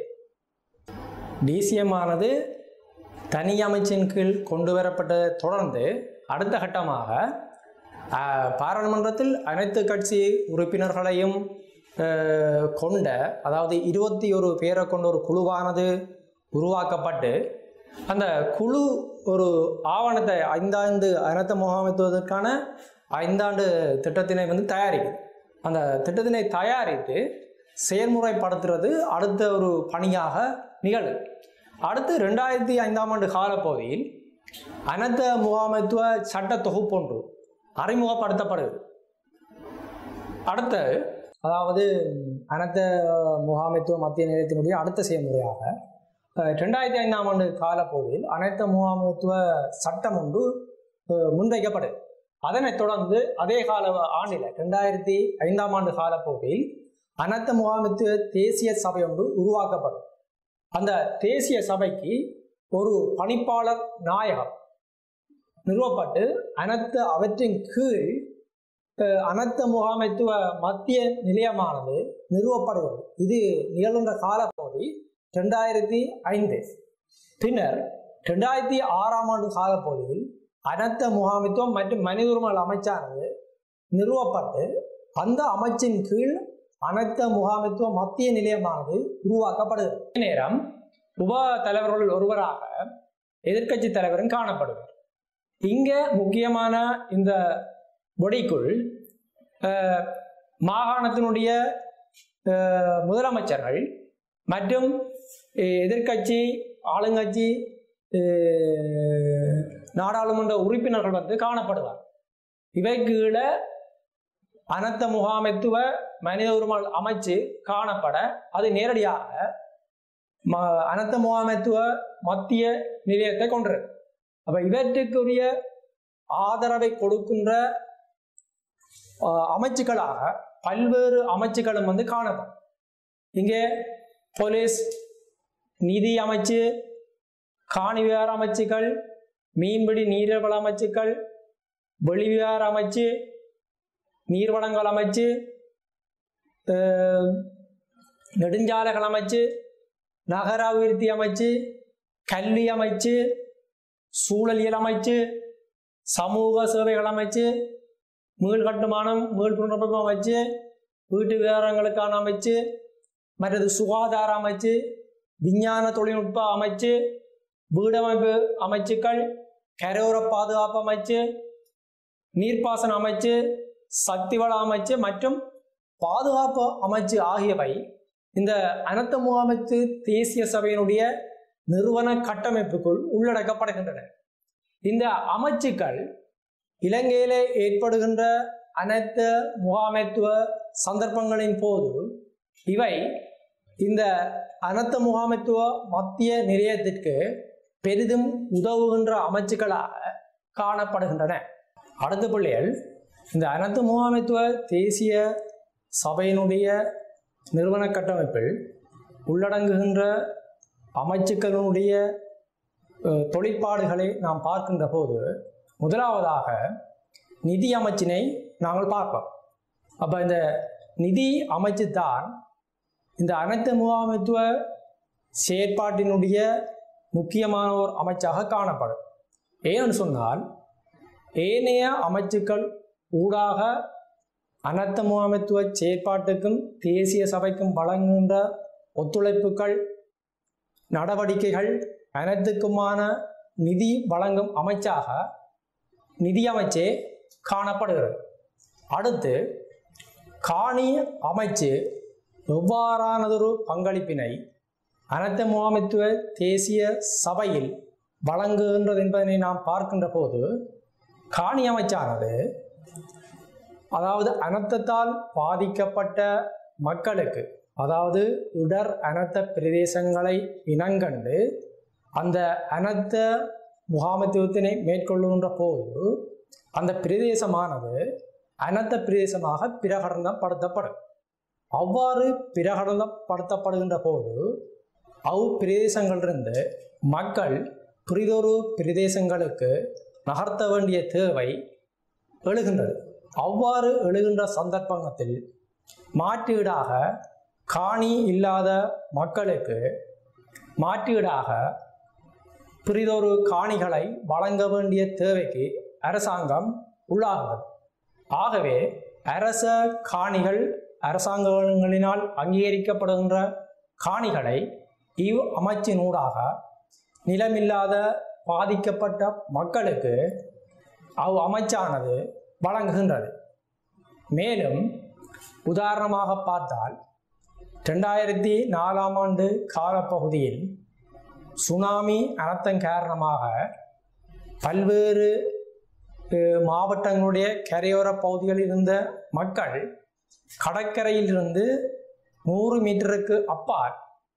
டிசிஎம்மானது தனி அமைச்சின் கீழ் கொண்டு வரப்பட்டதை தொடர்ந்து அடுத்த கட்டமாக ஆஹ், பாராளுமன்றத்தில் அனைத்து கட்சி உறுப்பினர்களையும் ஆஹ், கொண்ட அதாவது இருபத்தி ஒரு பேரை கொண்ட ஒரு குழுவானது உருவாக்கப்பட்டு அந்த குழு ஒரு ஆவணத்தை ஐந்தாண்டு அனர்த்த முகாமைத்துவதற்கான ஐந்தாண்டு திட்டத்தினை வந்து தயாரிக்குது அந்த திட்டத்தினை தயாரித்து செயல்முறைப்படுத்துறது அடுத்த ஒரு பணியாக நிகழுது அடுத்து ரெண்டாயிரத்தி ஐந்தாம் ஆண்டு காலப்பகுதியில் அனர்த்த முகாமைத்துவ சட்ட தொகுப்பொன்று அறிமுகப்படுத்தப்படுது அடுத்து அதாவது அனர்த்த முகாமைத்துவ மத்திய நிலையத்தினுடைய அடுத்த செயல்முறையாக அஹ், ரெண்டாயிரத்தி ஐந்தாம் ஆண்டு காலப்பகுதியில் அனைத்த முகாமைத்துவ சட்டம் ஒன்று அஹ், முன்வைக்கப்படுது அதனைத் தொடர்ந்து அதே கால ஆண்டில் ரெண்டாயிரத்தி ஐந்தாம் ஆண்டு காலப்பகுதியில் அனர்த்த முகாமைத்துவ தேசிய சபை ஒன்று உருவாக்கப்படும் அந்த தேசிய சபைக்கு ஒரு பணிப்பாளர் நாயகம் நிறுவப்பட்டு அனர்த்த அவற்றின் கீழ் அஹ், அனர்த்த முகாமைத்துவ மத்திய நிலையமானது நிறுவப்படுகிறது இது நிகழ்கின்ற காலப்பகுதி ரெண்டாயிரத்தி ஐந்து பின்னர் ரெண்டாயிரத்தி ஆறாம் ஆண்டு காலப்பகுதியில் அனர்த்த முகாமைத்துவம் மற்றும் மனித உரிமைகள் அமைச்சானது நிறுவப்பட்டு அந்த அமைச்சின் கீழ் அனர்த்த முகாமைத்துவ மத்திய நிலையமானது உருவாக்கப்படுகிறது அதே நேரம் உப தலைவர்கள் ஒருவராக எதிர்க்கட்சி தலைவரும் காணப்படுவார் இங்க முக்கியமான இந்த பொடிக்குள் அஹ், மாகாணத்தினுடைய அஹ், முதலமைச்சர்கள் மற்றும் அஹ், எதிர்க்கட்சி ஆளுங்கட்சி அஹ், நாடாளுமன்ற உறுப்பினர்கள் வந்து காணப்படுவார் இவை கீழே அனர்த்த முகாமைத்துவ மனித உரிமைகள் அமைச்சு காணப்பட அது நேரடியாக ம அனர்த்த முகாமைத்துவ மத்திய நிலையத்தை கொண்டிருக்கு அப்ப இவற்றுக்குரிய ஆதரவை கொடுக்கின்ற ஆஹ், அமைச்சுக்களாக பல்வேறு அமைச்சுக்களும் வந்து காணப்படும் இங்கே போலீஸ் நிதி அமைச்சு காணிவிகார அமைச்சுக்கள் மீன்பிடி நீர்வள அமைச்சுக்கள் வெளிவிகார அமைச்சு நீர்வளங்கள் அமைச்சு அஹ், நெடுஞ்சாலைகள் அமைச்சு நகர அபிவிருத்தி அமைச்சு கல்வி அமைச்சு சூழலியல் அமைச்சு சமூக சேவைகள் அமைச்சு மீள் கட்டுமானம் மீள் புனரமைப்பு அமைச்சு வீட்டு விவகாரங்களுக்கான அமைச்சு மற்றது சுகாதார அமைச்சு விஞ்ஞான தொழில்நுட்ப அமைச்சு வீடமைப்பு அமைச்சுக்கள் கரையோர பாதுகாப்பு அமைச்சு நீர்ப்பாசன அமைச்சு சக்தி வள அமைச்சு மற்றும் பாதுகாப்பு அமைச்சு ஆகியவை இந்த அனர்த்த முகாமைத்து தேசிய சபையினுடைய நிறுவன கட்டமைப்புக்குள் உள்ளடக்கப்படுகின்றன இந்த அமைச்சுக்கள் இலங்கையிலே ஏற்படுகின்ற அனைத்து முகாமைத்துவ சந்தர்ப்பங்களின் போது இவை இந்த அனர்த்த முகாமைத்துவ மத்திய நிலையத்திற்கு பெரிதும் உதவுகின்ற அமைச்சுக்களாக காணப்படுகின்றன அடுத்த பிள்ளைகள் இந்த அனைத்து முகாமைத்துவ தேசிய சபையினுடைய நிறுவன கட்டமைப்பில் உள்ளடங்குகின்ற அமைச்சுக்களுடைய அஹ், தொழிற்பாடுகளை நாம் பார்க்கின்ற போது முதலாவதாக நிதி அமைச்சினை நாங்கள் பார்ப்போம் அப்போ இந்த நிதி அமைச்சு தான் இந்த அனைத்து முகாமைத்துவ செயற்பாட்டினுடைய முக்கியமான ஒரு அமைச்சாக காணப்படும் ஏன்னு சொன்னால் ஏனைய அமைச்சுக்கள் ஊடாக அனைத்து முகாமைத்துவ செயற்பாட்டுக்கும் தேசிய சபைக்கும் வழங்குகின்ற ஒத்துழைப்புகள் நடவடிக்கைகள் அனைத்துக்குமான நிதி வழங்கும் அமைச்சாக நிதி அமைச்சே காணப்படுகிறது அடுத்து காணி அமைச்சு எவ்வாறானதொரு பங்களிப்பினை அனைத்து முகாமைத்துவ தேசிய சபையில் வழங்குகின்றது என்பதனை நாம் பார்க்கின்ற போது காணி அமைச்சானது அதாவது அனர்த்தத்தால் பாதிக்கப்பட்ட மக்களுக்கு அதாவது இடர் அனர்த்த பிரதேசங்களை இனங்கண்டு அந்த அனர்த்த முகாமைத்துவத்தினை மேற்கொள்ளுகின்ற போது அந்த பிரதேசமானது அனர்த்த பிரதேசமாக பிரகடனப்படுத்தப்படும் அவ்வாறு பிரகடனப்படுத்தப்படுகின்ற போது அவ் பிரதேசங்களிலிருந்து மக்கள் பிரிதொரு பிரதேசங்களுக்கு நகர்த்த வேண்டிய தேவை எழுகின்றது அவ்வாறு எழுகின்ற சந்தர்ப்பத்தில் மாற்றீடாக காணி இல்லாத மக்களுக்கு மாற்றீடாக பிரிதொரு காணிகளை வழங்க வேண்டிய தேவைக்கு அரசாங்கம் உள்ளாகிறது ஆகவே அரச காணிகள் அரசாங்கங்களினால் அங்கீகரிக்கப்படுகின்ற காணிகளை இவ் அமைச்சினூடாக நிலமில்லாத பாதிக்கப்பட்ட மக்களுக்கு அவ் அமைச்சானது வழங்குகின்றது மேலும் உதாரணமாக பார்த்தால் ரெண்டாயிரத்தி நாலாம் ஆண்டு காலப்பகுதியில் சுனாமி அனர்த்தம் காரணமாக பல்வேறு அஹ், மாவட்டங்களுடைய கரையோர பகுதிகளில் இருந்த மக்கள் கடற்கரையிலிருந்து நூறு மீட்டருக்கு அப்பால்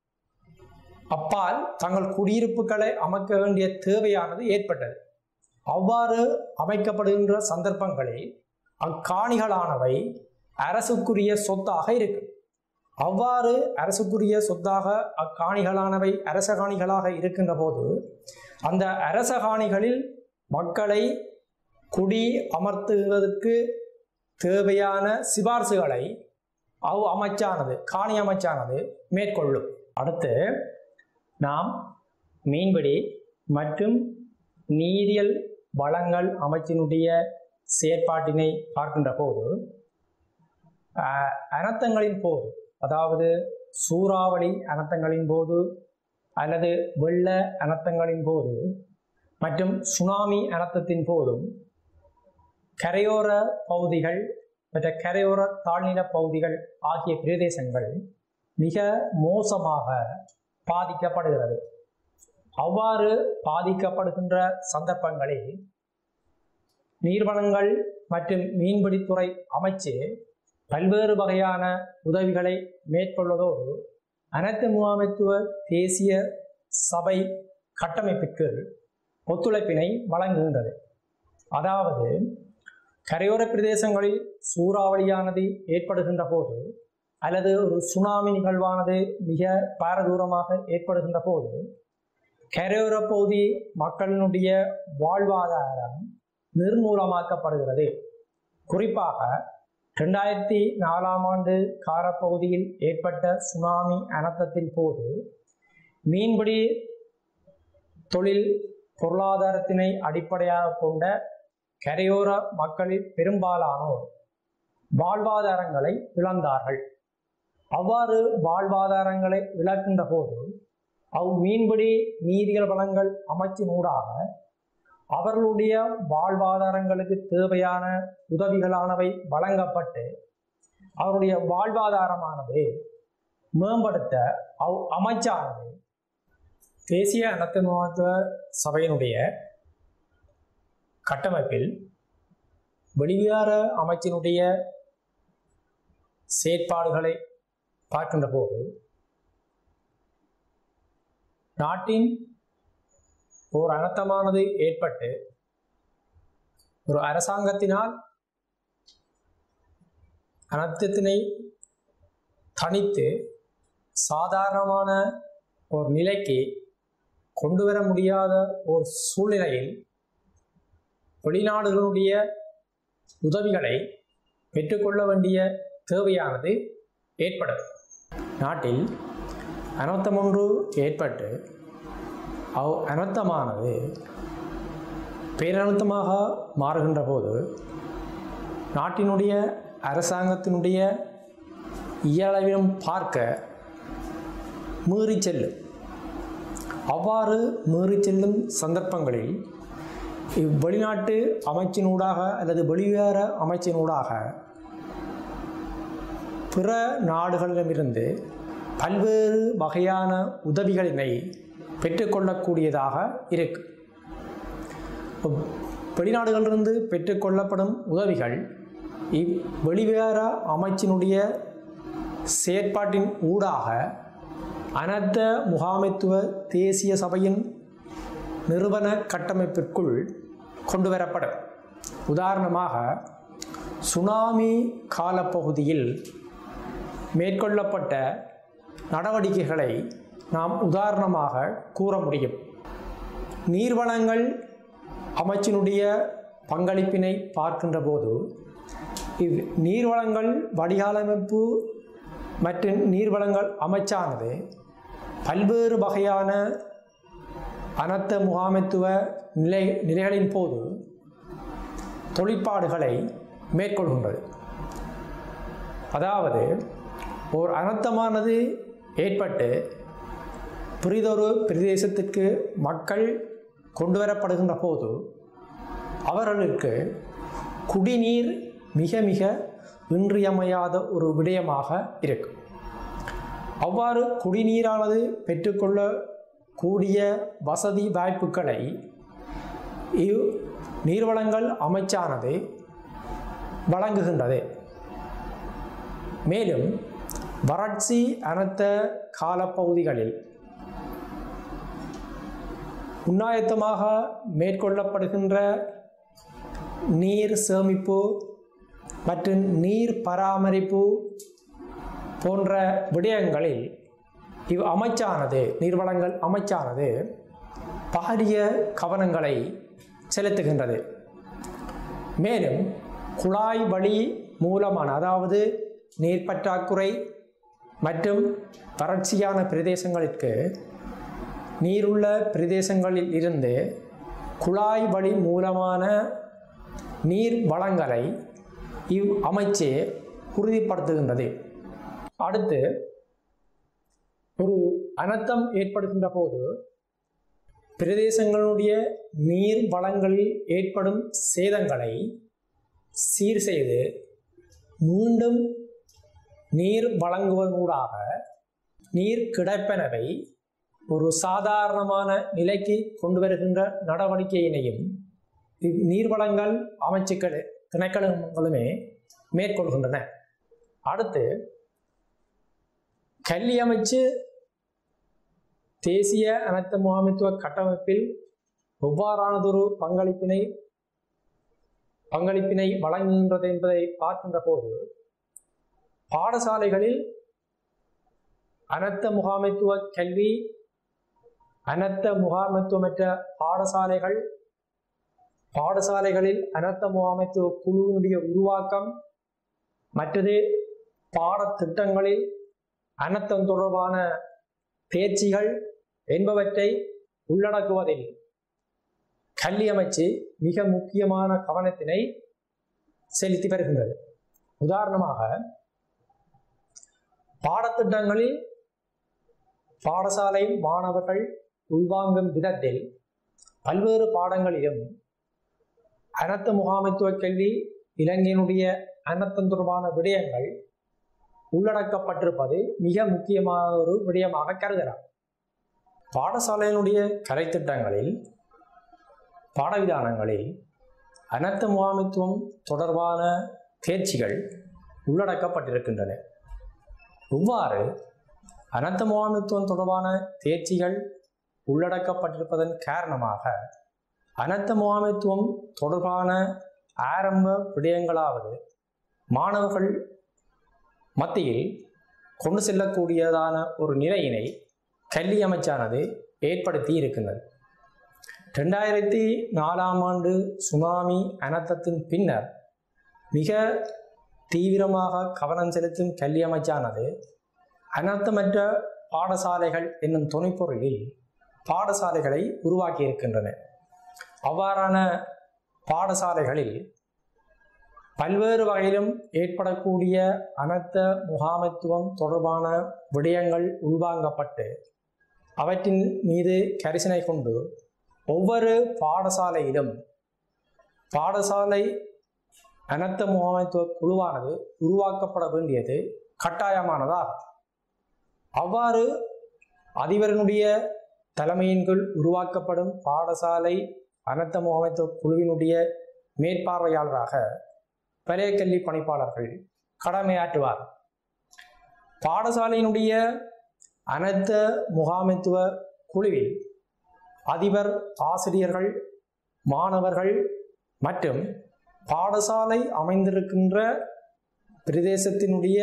அப்பால் தங்கள் குடியிருப்புகளை அமைக்க வேண்டிய தேவையானது ஏற்பட்டது அவ்வாறு அமைக்கப்படுகின்ற சந்தர்ப்பங்களில் அக்காணிகளானவை அரசுக்குரிய சொத்தாக இருக்கும் அவ்வாறு அரசுக்குரிய சொத்தாக அக்காணிகளானவை அரச காணிகளாக இருக்கின்ற போது அந்த அரச காணிகளில் மக்களை குடி அமர்த்துவதற்கு தேவையான சிபார்சுகளை அவ் அமைச்சானது காணி அமைச்சானது மேற்கொள்ளும் அடுத்து நாம் மீன்பிடி மற்றும் நீரியல் வளங்கள் அமைச்சினுடைய செயற்பாட்டினை பார்க்கின்ற போது ஆஹ், அனர்த்தங்களின் போது அதாவது சூறாவளி அனர்த்தங்களின் போது அல்லது வெள்ள அனர்த்தங்களின் போது மற்றும் சுனாமி அனர்த்தத்தின் போதும் கரையோர பகுதிகள் மற்ற கரையோர தாழ்நில பகுதிகள் ஆகிய பிரதேசங்கள் மிக மோசமாக பாதிக்கப்படுகிறது அவ்வாறு பாதிக்கப்படுகின்ற சந்தர்ப்பங்களில் நீர்வளங்கள் மற்றும் மீன்பிடித்துறை அமைச்சு பல்வேறு வகையான உதவிகளை மேற்கொள்வதோடு அனைத்து முகாமைத்துவ தேசிய சபை கட்டமைப்பிற்கு ஒத்துழைப்பினை வழங்குகின்றது அதாவது கரையோர பிரதேசங்களில் சூறாவளியானது ஏற்படுகின்ற போது அல்லது ஒரு சுனாமி நிகழ்வானது மிக பாரதூரமாக ஏற்படுகின்ற போது கரையோர பகுதி மக்களினுடைய வாழ்வாதாரம் நிர்மூலமாக்கப்படுகிறது குறிப்பாக ரெண்டாயிரத்தி நாலாம் ஆண்டு காரப்பகுதியில் ஏற்பட்ட சுனாமி அனர்த்தத்தின் போது மீன்பிடி தொழில் பொருளாதாரத்தினை அடிப்படையாக கொண்ட கரையோர மக்களில் பெரும்பாலானோர் வாழ்வாதாரங்களை இழந்தார்கள் அவ்வாறு வாழ்வாதாரங்களை இழக்கின்ற போது அவ் மீன்பிடி நீரியல் வளங்கள் அமைச்சினூடாக அவர்களுடைய வாழ்வாதாரங்களுக்கு தேவையான உதவிகளானவை வழங்கப்பட்டு அவருடைய வாழ்வாதாரமானது மேம்படுத்த அவ் அமைச்சானது தேசிய அனர்த்த சபையினுடைய கட்டமைப்பில் வெளிவிகார அமைச்சினுடைய செயற்பாடுகளை பார்க்கின்ற போது நாட்டின் ஓர் அனர்த்தமானது ஏற்பட்டு ஒரு அரசாங்கத்தினால் அனர்த்தத்தினை தனித்து சாதாரணமான ஒரு நிலைக்கு கொண்டு வர முடியாத ஒரு சூழ்நிலையில் வெளிநாடுகளுடைய உதவிகளை பெற்றுக்கொள்ள வேண்டிய தேவையானது ஏற்படும் நாட்டில் அனர்த்தம் ஒன்று ஏற்பட்டு அவ் அனர்த்தமானது பேரனர்த்தமாக மாறுகின்ற போது நாட்டினுடைய அரசாங்கத்தினுடைய இயலவிலும் பார்க்க மீறி செல்லும் அவ்வாறு மீறி செல்லும் சந்தர்ப்பங்களில் இவ்வெளிநாட்டு அமைச்சினூடாக அல்லது வெளிவிகார அமைச்சினூடாக பிற நாடுகளிடமிருந்து பல்வேறு வகையான உதவிகளினை பெற்றுக்கொள்ளக்கூடியதாக இருக்கு வெளிநாடுகளிலிருந்து பெற்றுக்கொள்ளப்படும் உதவிகள் இவ் வெளிவிகார அமைச்சினுடைய செயற்பாட்டின் ஊடாக அனர்த்த முகாமைத்துவ தேசிய சபையின் நிறுவன கட்டமைப்பிற்குள் கொண்டு வரப்படும் உதாரணமாக சுனாமி காலப்பகுதியில் மேற்கொள்ளப்பட்ட நடவடிக்கைகளை நாம் உதாரணமாக கூற முடியும் நீர்வளங்கள் அமைச்சினுடைய பங்களிப்பினை பார்க்கின்ற போது இவ் நீர்வளங்கள் வடிகாலமைப்பு மற்றும் நீர்வளங்கள் அமைச்சானது பல்வேறு வகையான அனர்த்த முகாமைத்துவ நிலை நிலைகளின் போது தொழிற்பாடுகளை மேற்கொள்கின்றது அதாவது ஓர் அனர்த்தமானது ஏற்பட்டு புரிதொரு பிரதேசத்திற்கு மக்கள் கொண்டு வரப்படுகின்ற போது அவர்களுக்கு குடிநீர் மிக மிக இன்றியமையாத ஒரு விடயமாக இருக்கும் அவ்வாறு குடிநீரானது பெற்றுக்கொள்ள கூடிய வசதி வாய்ப்புகளை இவ் நீர்வளங்கள் அமைச்சானது வழங்குகின்றது மேலும் வறட்சி அனர்த்த காலப்பகுதிகளில் உன்னாயத்தமாக மேற்கொள்ளப்படுகின்ற நீர் சேமிப்பு மற்றும் நீர் பராமரிப்பு போன்ற விடயங்களில் இவ் அமைச்சானது நீர்வளங்கள் அமைச்சானது பாரிய கவனங்களை செலுத்துகின்றது மேலும் குழாய் வழி மூலமான அதாவது நீர் பற்றாக்குறை மற்றும் வறட்சியான பிரதேசங்களுக்கு நீருள்ள பிரதேசங்களில் இருந்து குழாய் வழி மூலமான நீர் வளங்களை இவ் அமைச்சு உறுதிப்படுத்துகின்றது அடுத்து ஒரு அனர்த்தம் ஏற்படுகின்ற போது பிரதேசங்களுடைய நீர் வளங்களில் ஏற்படும் சேதங்களை சீர் செய்து மீண்டும் நீர் வழங்குவதூடாக நீர் கிடைப்பனவை ஒரு சாதாரணமான நிலைக்கு கொண்டு வருகின்ற நடவடிக்கையினையும் இவ் நீர்வளங்கள் அமைச்சுக்கள் திணைக்களங்களுமே மேற்கொள்கின்றன அடுத்து கல்வி அமைச்சு தேசிய அனைத்து முகாமைத்துவ கட்டமைப்பில் எவ்வாறானதொரு பங்களிப்பினை பங்களிப்பினை வழங்குகின்றது என்பதை பார்க்கின்ற போது பாடசாலைகளில் அனர்த்த முகாமைத்துவ கல்வி அனர்த்த முகாமைத்துவமற்ற பாடசாலைகள் பாடசாலைகளில் அனர்த்த முகாமைத்துவ குழுவினுடைய உருவாக்கம் மற்றது பாடத்திட்டங்களில் அனர்த்தம் தொடர்பான தேர்ச்சிகள் என்பவற்றை உள்ளடக்குவதில் கல்வி அமைச்சு மிக முக்கியமான கவனத்தினை செலுத்தி வருகின்றது உதாரணமாக பாடத்திட்டங்களில் பாடசாலை மாணவர்கள் உள்வாங்கும் விதத்தில் பல்வேறு பாடங்களிலும் அனர்த்த முகாமைத்துவ கல்வி இலங்கையினுடைய அனர்த்தம் தொடர்பான விடயங்கள் உள்ளடக்கப்பட்டிருப்பது மிக முக்கியமான ஒரு விடயமாக கருதலாம் பாடசாலையினுடைய கலைத்திட்டங்களில் பாடவிதானங்களில் அனர்த்த முகாமைத்துவம் தொடர்பான தேர்ச்சிகள் உள்ளடக்கப்பட்டிருக்கின்றன இவ்வாறு அனர்த்த முகாமைத்துவம் தொடர்பான தேர்ச்சிகள் உள்ளடக்கப்பட்டிருப்பதன் காரணமாக அனர்த்த முகாமைத்துவம் தொடர்பான ஆரம்ப விடயங்களாவது மாணவர்கள் மத்தியில் கொண்டு செல்லக்கூடியதான ஒரு நிலையினை கல்வி அமைச்சானது ஏற்படுத்தி இருக்கின்றது ரெண்டாயிரத்தி நாலாம் ஆண்டு சுனாமி அனர்த்தத்தின் பின்னர் மிக தீவிரமாக கவனம் செலுத்தும் கல்வி அமைச்சானது அனர்த்தமற்ற பாடசாலைகள் என்னும் துணைப்பொருளில் பாடசாலைகளை உருவாக்கி இருக்கின்றன அவ்வாறான பாடசாலைகளில் பல்வேறு வகையிலும் ஏற்படக்கூடிய அனர்த்த முகாமைத்துவம் தொடர்பான விடயங்கள் உள்வாங்கப்பட்டு அவற்றின் மீது கரிசனை கொண்டு ஒவ்வொரு பாடசாலையிலும் பாடசாலை அனர்த்த முகாமைத்துவ குழுவானது உருவாக்கப்பட வேண்டியது கட்டாயமானதாகும் அவ்வாறு அதிபரனுடைய தலைமையின் கீழ் உருவாக்கப்படும் பாடசாலை அனர்த்த முகாமைத்துவ குழுவினுடைய மேற்பார்வையாளராக பழைய கல்வி பணிப்பாளர்கள் கடமையாற்றுவார் பாடசாலையினுடைய அனர்த்த முகாமைத்துவ குழுவில் அதிபர் ஆசிரியர்கள் மாணவர்கள் மற்றும் பாடசாலை அமைந்திருக்கின்ற பிரதேசத்தினுடைய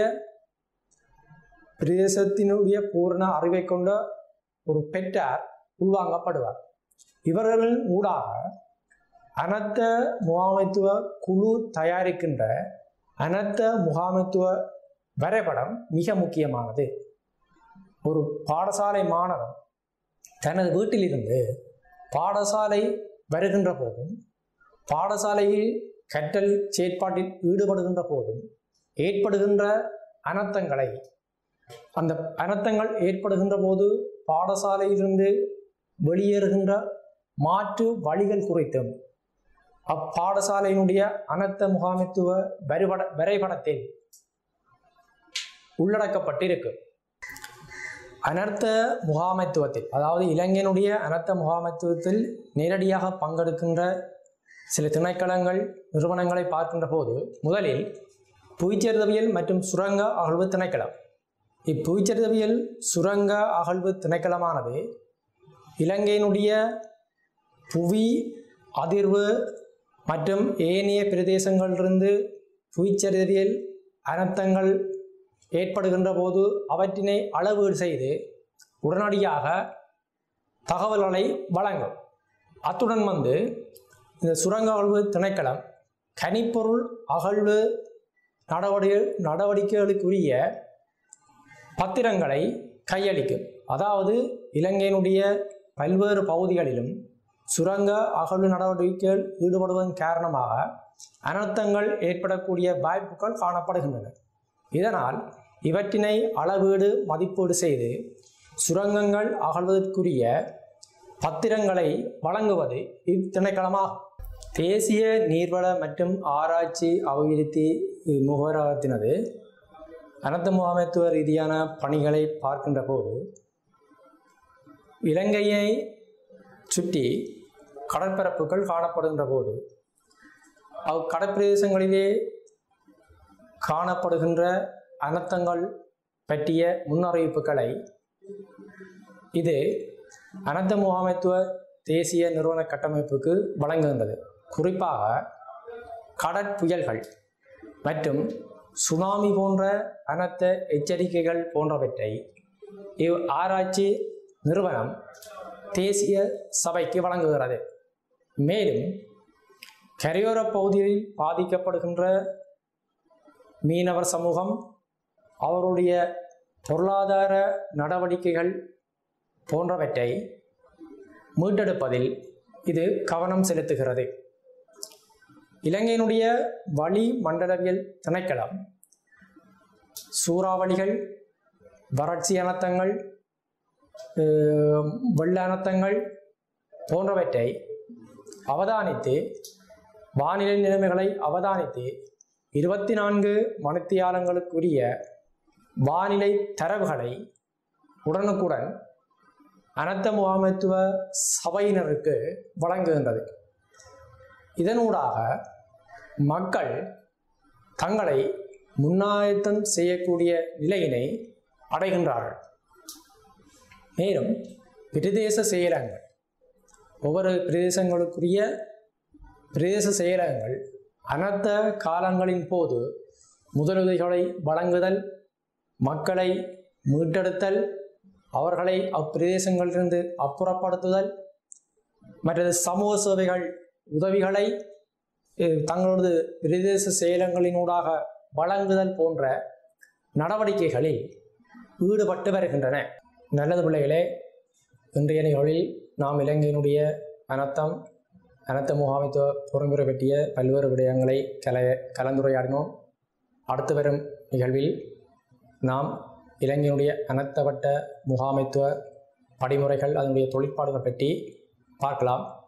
பிரதேசத்தினுடைய பூரண அறிவை கொண்ட ஒரு பெற்றார் உள்வாங்கப்படுவார் இவர்களின் ஊடாக அனர்த்த முகாமைத்துவ குழு தயாரிக்கின்ற அனர்த்த முகாமைத்துவ வரைபடம் மிக முக்கியமானது ஒரு பாடசாலை மாணவன் தனது வீட்டிலிருந்து பாடசாலை வருகின்ற போதும் பாடசாலையில் கற்றல் செயற்பாட்டில் ஈடுபடுகின்ற போதும் ஏற்படுகின்ற அனர்த்தங்களை அந்த அனர்த்தங்கள் ஏற்படுகின்ற போது பாடசாலையிலிருந்து வெளியேறுகின்ற மாற்று வழிகள் குறித்தும் அப்பாடசாலையினுடைய அனர்த்த முகாமைத்துவ வரைபட வரைபடத்தில் உள்ளடக்கப்பட்டிருக்கு அனர்த்த முகாமைத்துவத்தில் அதாவது இளைஞனுடைய அனர்த்த முகாமைத்துவத்தில் நேரடியாக பங்கெடுக்கின்ற சில திணைக்களங்கள் நிறுவனங்களை பார்க்கின்ற போது முதலில் புவிச்சரிதவியல் மற்றும் சுரங்க அகழ்வு திணைக்களம் இப்புவிச்சரிதவியல் சுரங்க அகழ்வு திணைக்களமானது இலங்கையினுடைய புவி அதிர்வு மற்றும் ஏனைய பிரதேசங்களிலிருந்து புவிச்சரிதவியல் அனர்த்தங்கள் ஏற்படுகின்ற போது அவற்றினை அளவீடு செய்து உடனடியாக தகவல்களை வழங்கும் அத்துடன் வந்து இந்த சுரங்க அகழ்வு திணைக்களம் கனிப்பொருள் அகழ்வு நடவடிக்கை நடவடிக்கைகளுக்குரிய பத்திரங்களை கையளிக்கும் அதாவது இலங்கையினுடைய பல்வேறு பகுதிகளிலும் சுரங்க அகழ்வு நடவடிக்கைகள் ஈடுபடுவதன் காரணமாக அனர்த்தங்கள் ஏற்படக்கூடிய வாய்ப்புகள் காணப்படுகின்றன இதனால் இவற்றினை அளவீடு மதிப்பீடு செய்து சுரங்கங்கள் அகழ்வதற்குரிய பத்திரங்களை வழங்குவது இத்திணைக்களமாகும் தேசிய நீர்வள மற்றும் ஆராய்ச்சி அபிவிருத்தி முகவரகத்தினது அனர்த்த முகாமைத்துவ ரீதியான பணிகளை பார்க்கின்ற போது இலங்கையை சுற்றி கடற்பரப்புகள் காணப்படுகின்ற போது அவ் கடற்பிரதேசங்களிலே காணப்படுகின்ற அனர்த்தங்கள் பற்றிய முன்னறிவிப்புகளை இது அனர்த்த முகாமைத்துவ தேசிய நிறுவன கட்டமைப்புக்கு வழங்குகின்றது குறிப்பாக கடற்புயல்கள் மற்றும் சுனாமி போன்ற அனர்த்த எச்சரிக்கைகள் போன்றவற்றை இவ் ஆராய்ச்சி நிறுவனம் தேசிய சபைக்கு வழங்குகிறது மேலும் கரையோர பகுதியில் பாதிக்கப்படுகின்ற மீனவர் சமூகம் அவருடைய பொருளாதார நடவடிக்கைகள் போன்றவற்றை மீட்டெடுப்பதில் இது கவனம் செலுத்துகிறது இலங்கையினுடைய வளி மண்டலவியல் திணைக்களம் சூறாவளிகள் வறட்சி அனர்த்தங்கள் அஹ், வெள்ள அனர்த்தங்கள் போன்றவற்றை அவதானித்து வானிலை நிலைமைகளை அவதானித்து இருபத்தி நான்கு மணித்தியாலங்களுக்குரிய வானிலை தரவுகளை உடனுக்குடன் அனர்த்த முகாமைத்துவ சபையினருக்கு வழங்குகின்றது இதனூடாக மக்கள் தங்களை முன்னாயத்தம் செய்யக்கூடிய நிலையினை அடைகின்றார்கள் மேலும் பிரதேச செயலகங்கள் ஒவ்வொரு பிரதேசங்களுக்குரிய பிரதேச செயலகங்கள் அனர்த்த காலங்களின் போது முதலுதவிகளை வழங்குதல் மக்களை மீட்டெடுத்தல் அவர்களை அப்பிரதேசங்களிலிருந்து அப்புறப்படுத்துதல் மற்றது சமூக சேவைகள் உதவிகளை அஹ், தங்களது பிரதேச செயலங்களினூடாக வழங்குதல் போன்ற நடவடிக்கைகளில் ஈடுபட்டு வருகின்றன நல்லது பிள்ளைகளே இன்றைய நிகழ்வில் நாம் இலங்கையினுடைய அனர்த்தம் அனர்த்த முகாமைத்துவ பொறுமுறை பற்றிய பல்வேறு விடயங்களை கல கலந்துரையாடினோம் அடுத்து வரும் நிகழ்வில் நாம் இலங்கையினுடைய அனர்த்தவட்ட முகாமைத்துவ படிமுறைகள் அதனுடைய தொழிற்பாடுகள் பற்றி பார்க்கலாம்